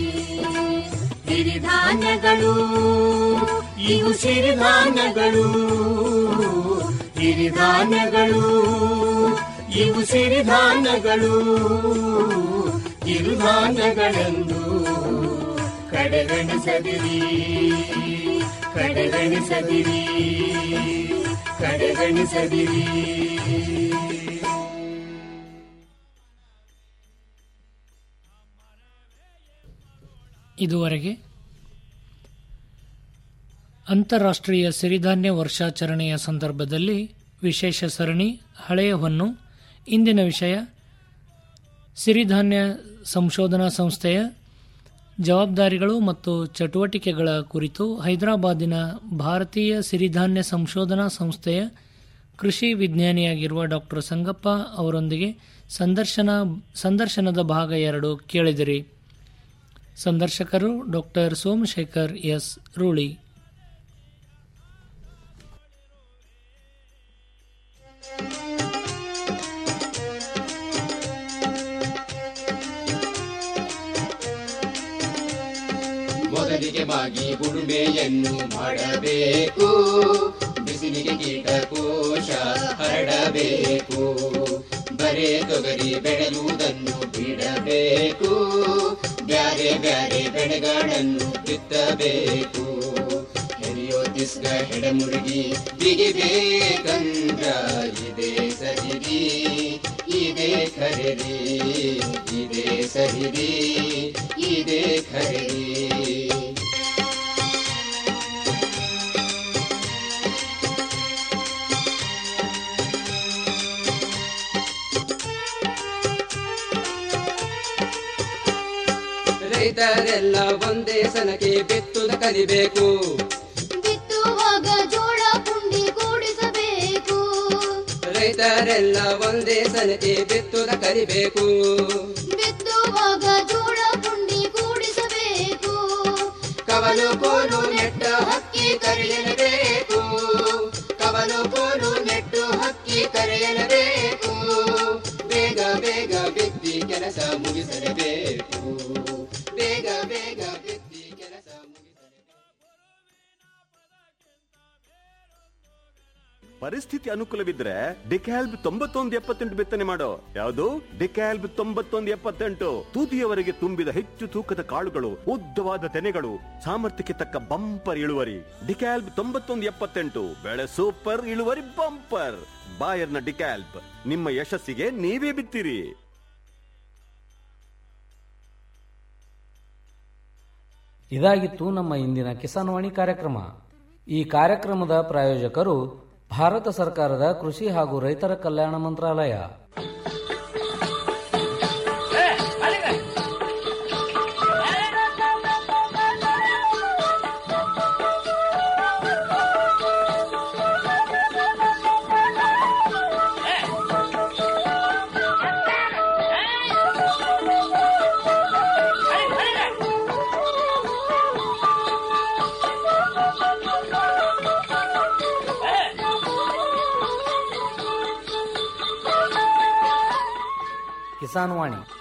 ಸಿರಿಧಾನ್ಯಗಳು ಇವು ಸಿರಿಧಾನ್ಯಗಳು ಸಿರಿಧಾನ್ಯಗಳು ಇವು ಸಿರಿಧಾನ್ಯಗಳು ಕಿರುಧಾನ್ಯಗಳೆಂದು ಕಡೆಗಣಿಸದಿರಿ ಕಡೆಗಣಿಸದಿರಿ ಕಡೆಗಣಿಸದಿರಿ ಇದುವರೆಗೆ ಅಂತಾರಾಷ್ಟ್ರೀಯ ಸಿರಿಧಾನ್ಯ ವರ್ಷಾಚರಣೆಯ ಸಂದರ್ಭದಲ್ಲಿ ವಿಶೇಷ ಸರಣಿ ಹಳೆಯ ಹೊನ್ನು ಇಂದಿನ ವಿಷಯ ಸಿರಿಧಾನ್ಯ ಸಂಶೋಧನಾ ಸಂಸ್ಥೆಯ ಜವಾಬ್ದಾರಿಗಳು ಮತ್ತು ಚಟುವಟಿಕೆಗಳ ಕುರಿತು ಹೈದರಾಬಾದಿನ ಭಾರತೀಯ ಸಿರಿಧಾನ್ಯ ಸಂಶೋಧನಾ ಸಂಸ್ಥೆಯ ಕೃಷಿ ವಿಜ್ಞಾನಿಯಾಗಿರುವ ಡಾಕ್ಟರ್ ಸಂಗಪ್ಪ ಅವರೊಂದಿಗೆ ಸಂದರ್ಶನ ಸಂದರ್ಶನದ ಭಾಗ ಎರಡು ಕೇಳಿದಿರಿ ಸಂದರ್ಶಕರು ಡಾಕ್ಟರ್ ಸೋಮಶೇಖರ್ ಎಸ್ ರೂಳಿ ಮೊದಲಿಗೆ ಮಾಗಿ ಉಳುಮೆಯನ್ನು ಮಾಡಬೇಕು ಬಿಸಿಲಿಗೆ ಕೀಟಕೋಶ ಹರಡಬೇಕು ಬರೇ ತೊಗರಿ ಬೆಳೆಯುವುದನ್ನು ಬಿಡಬೇಕು ಬ್ಯಾರೆ ಬ್ಯಾರೆ ಬೆಳೆಗಳನ್ನು ಬಿತ್ತಬೇಕು ಹೆರಿಯೋ ತಿಸ್ಗ ಹೆಡಮುರುಗಿ ಬಿಗಿಬೇಕಂದ್ರ ಇದೇ ಸರಿರಿ ಇದೇ ಖರೀರಿ ಇದೇ ಸರಿರಿ ಇದೇ ಖರೀರಿ ರೈತರೆಲ್ಲ ಒಂದೇ ಸನಕ್ಕೆ ಬಿತ್ತುದ ಕಲಿಬೇಕು ಬಿತ್ತುವಾಗ ಜೋಳ ಪುಂಡಿ ಕೂಡಿಸಬೇಕು ರೈತರೆಲ್ಲ ಒಂದೇ ಸನಕ್ಕೆ ಬಿತ್ತುದ ಕಲಿಬೇಕು ಬಿತ್ತುವಾಗ ಜೋಳ ಪುಂಡಿ ಕೂಡಿಸಬೇಕು ಕವಲು ಕೋಲು ನೆಟ್ಟ ಹಕ್ಕಿ ಕರೆಯಲೇಬೇಕು ಕವಲು ಕೋಲು ನೆಟ್ಟು ಹಕ್ಕಿ ಕರೆಯಲೇಬೇಕು ಬೇಗ ಬೇಗ ಬಿತ್ತಿ ಕೆಲಸ ಮುಗಿಸಲೇಬೇಕು ಬೇಗ ಬೇಗ ಬಿತ್ತಿ ಕೆಲಸ ಮುಗಿಸಲೇಬೇಕು ಪರಿಸ್ಥಿತಿ ಅನುಕೂಲವಿದ್ರೆ ಡಿಕ್ಯಾಲ್ಬ್ ತೊಂಬತ್ತೊಂದು ಎಪ್ಪತ್ತೆಂಟು ಬಿತ್ತನೆ ಮಾಡೋ ಯಾವುದು ಡಿಕ್ಯಾಲ್ಬ್ ತೊಂಬತ್ತೊಂದು ಎಪ್ಪತ್ತೆಂಟು ತುದಿಯವರೆಗೆ ತುಂಬಿದ ಹೆಚ್ಚು ತೂಕದ ಕಾಳುಗಳು ಉದ್ದವಾದ ತೆನೆಗಳು ಸಾಮರ್ಥ್ಯಕ್ಕೆ ತಕ್ಕ ಬಂಪರ್ ಇಳುವರಿ ಡಿಕ್ಯಾಲ್ಬ್ ತೊಂಬತ್ತೊಂದು ಎಪ್ಪತ್ತೆಂಟು ಬೆಳೆ ಸೂಪರ್ ಇಳುವರಿ ಬಂಪರ್ ಬಾಯರ್ನ ಡಿಕ್ಯಾಲ್ಬ್ ನಿಮ್ಮ ಯಶಸ್ಸಿಗೆ ನೀವೇ ಬಿತ್ತಿರಿ ಇದಾಗಿತ್ತು ನಮ್ಮ ಇಂದಿನ ಕಿಸಾನ್ ವಾಣಿ ಕಾರ್ಯಕ್ರಮ ಈ ಕಾರ್ಯಕ್ರಮದ ಪ್ರಾಯೋಜಕರು ಭಾರತ ಸರ್ಕಾರದ ಕೃಷಿ ಹಾಗೂ ರೈತರ ಕಲ್ಯಾಣ ಮಂತ್ರಾಲಯ ಕಿಸಾನ್ ವಾಣಿ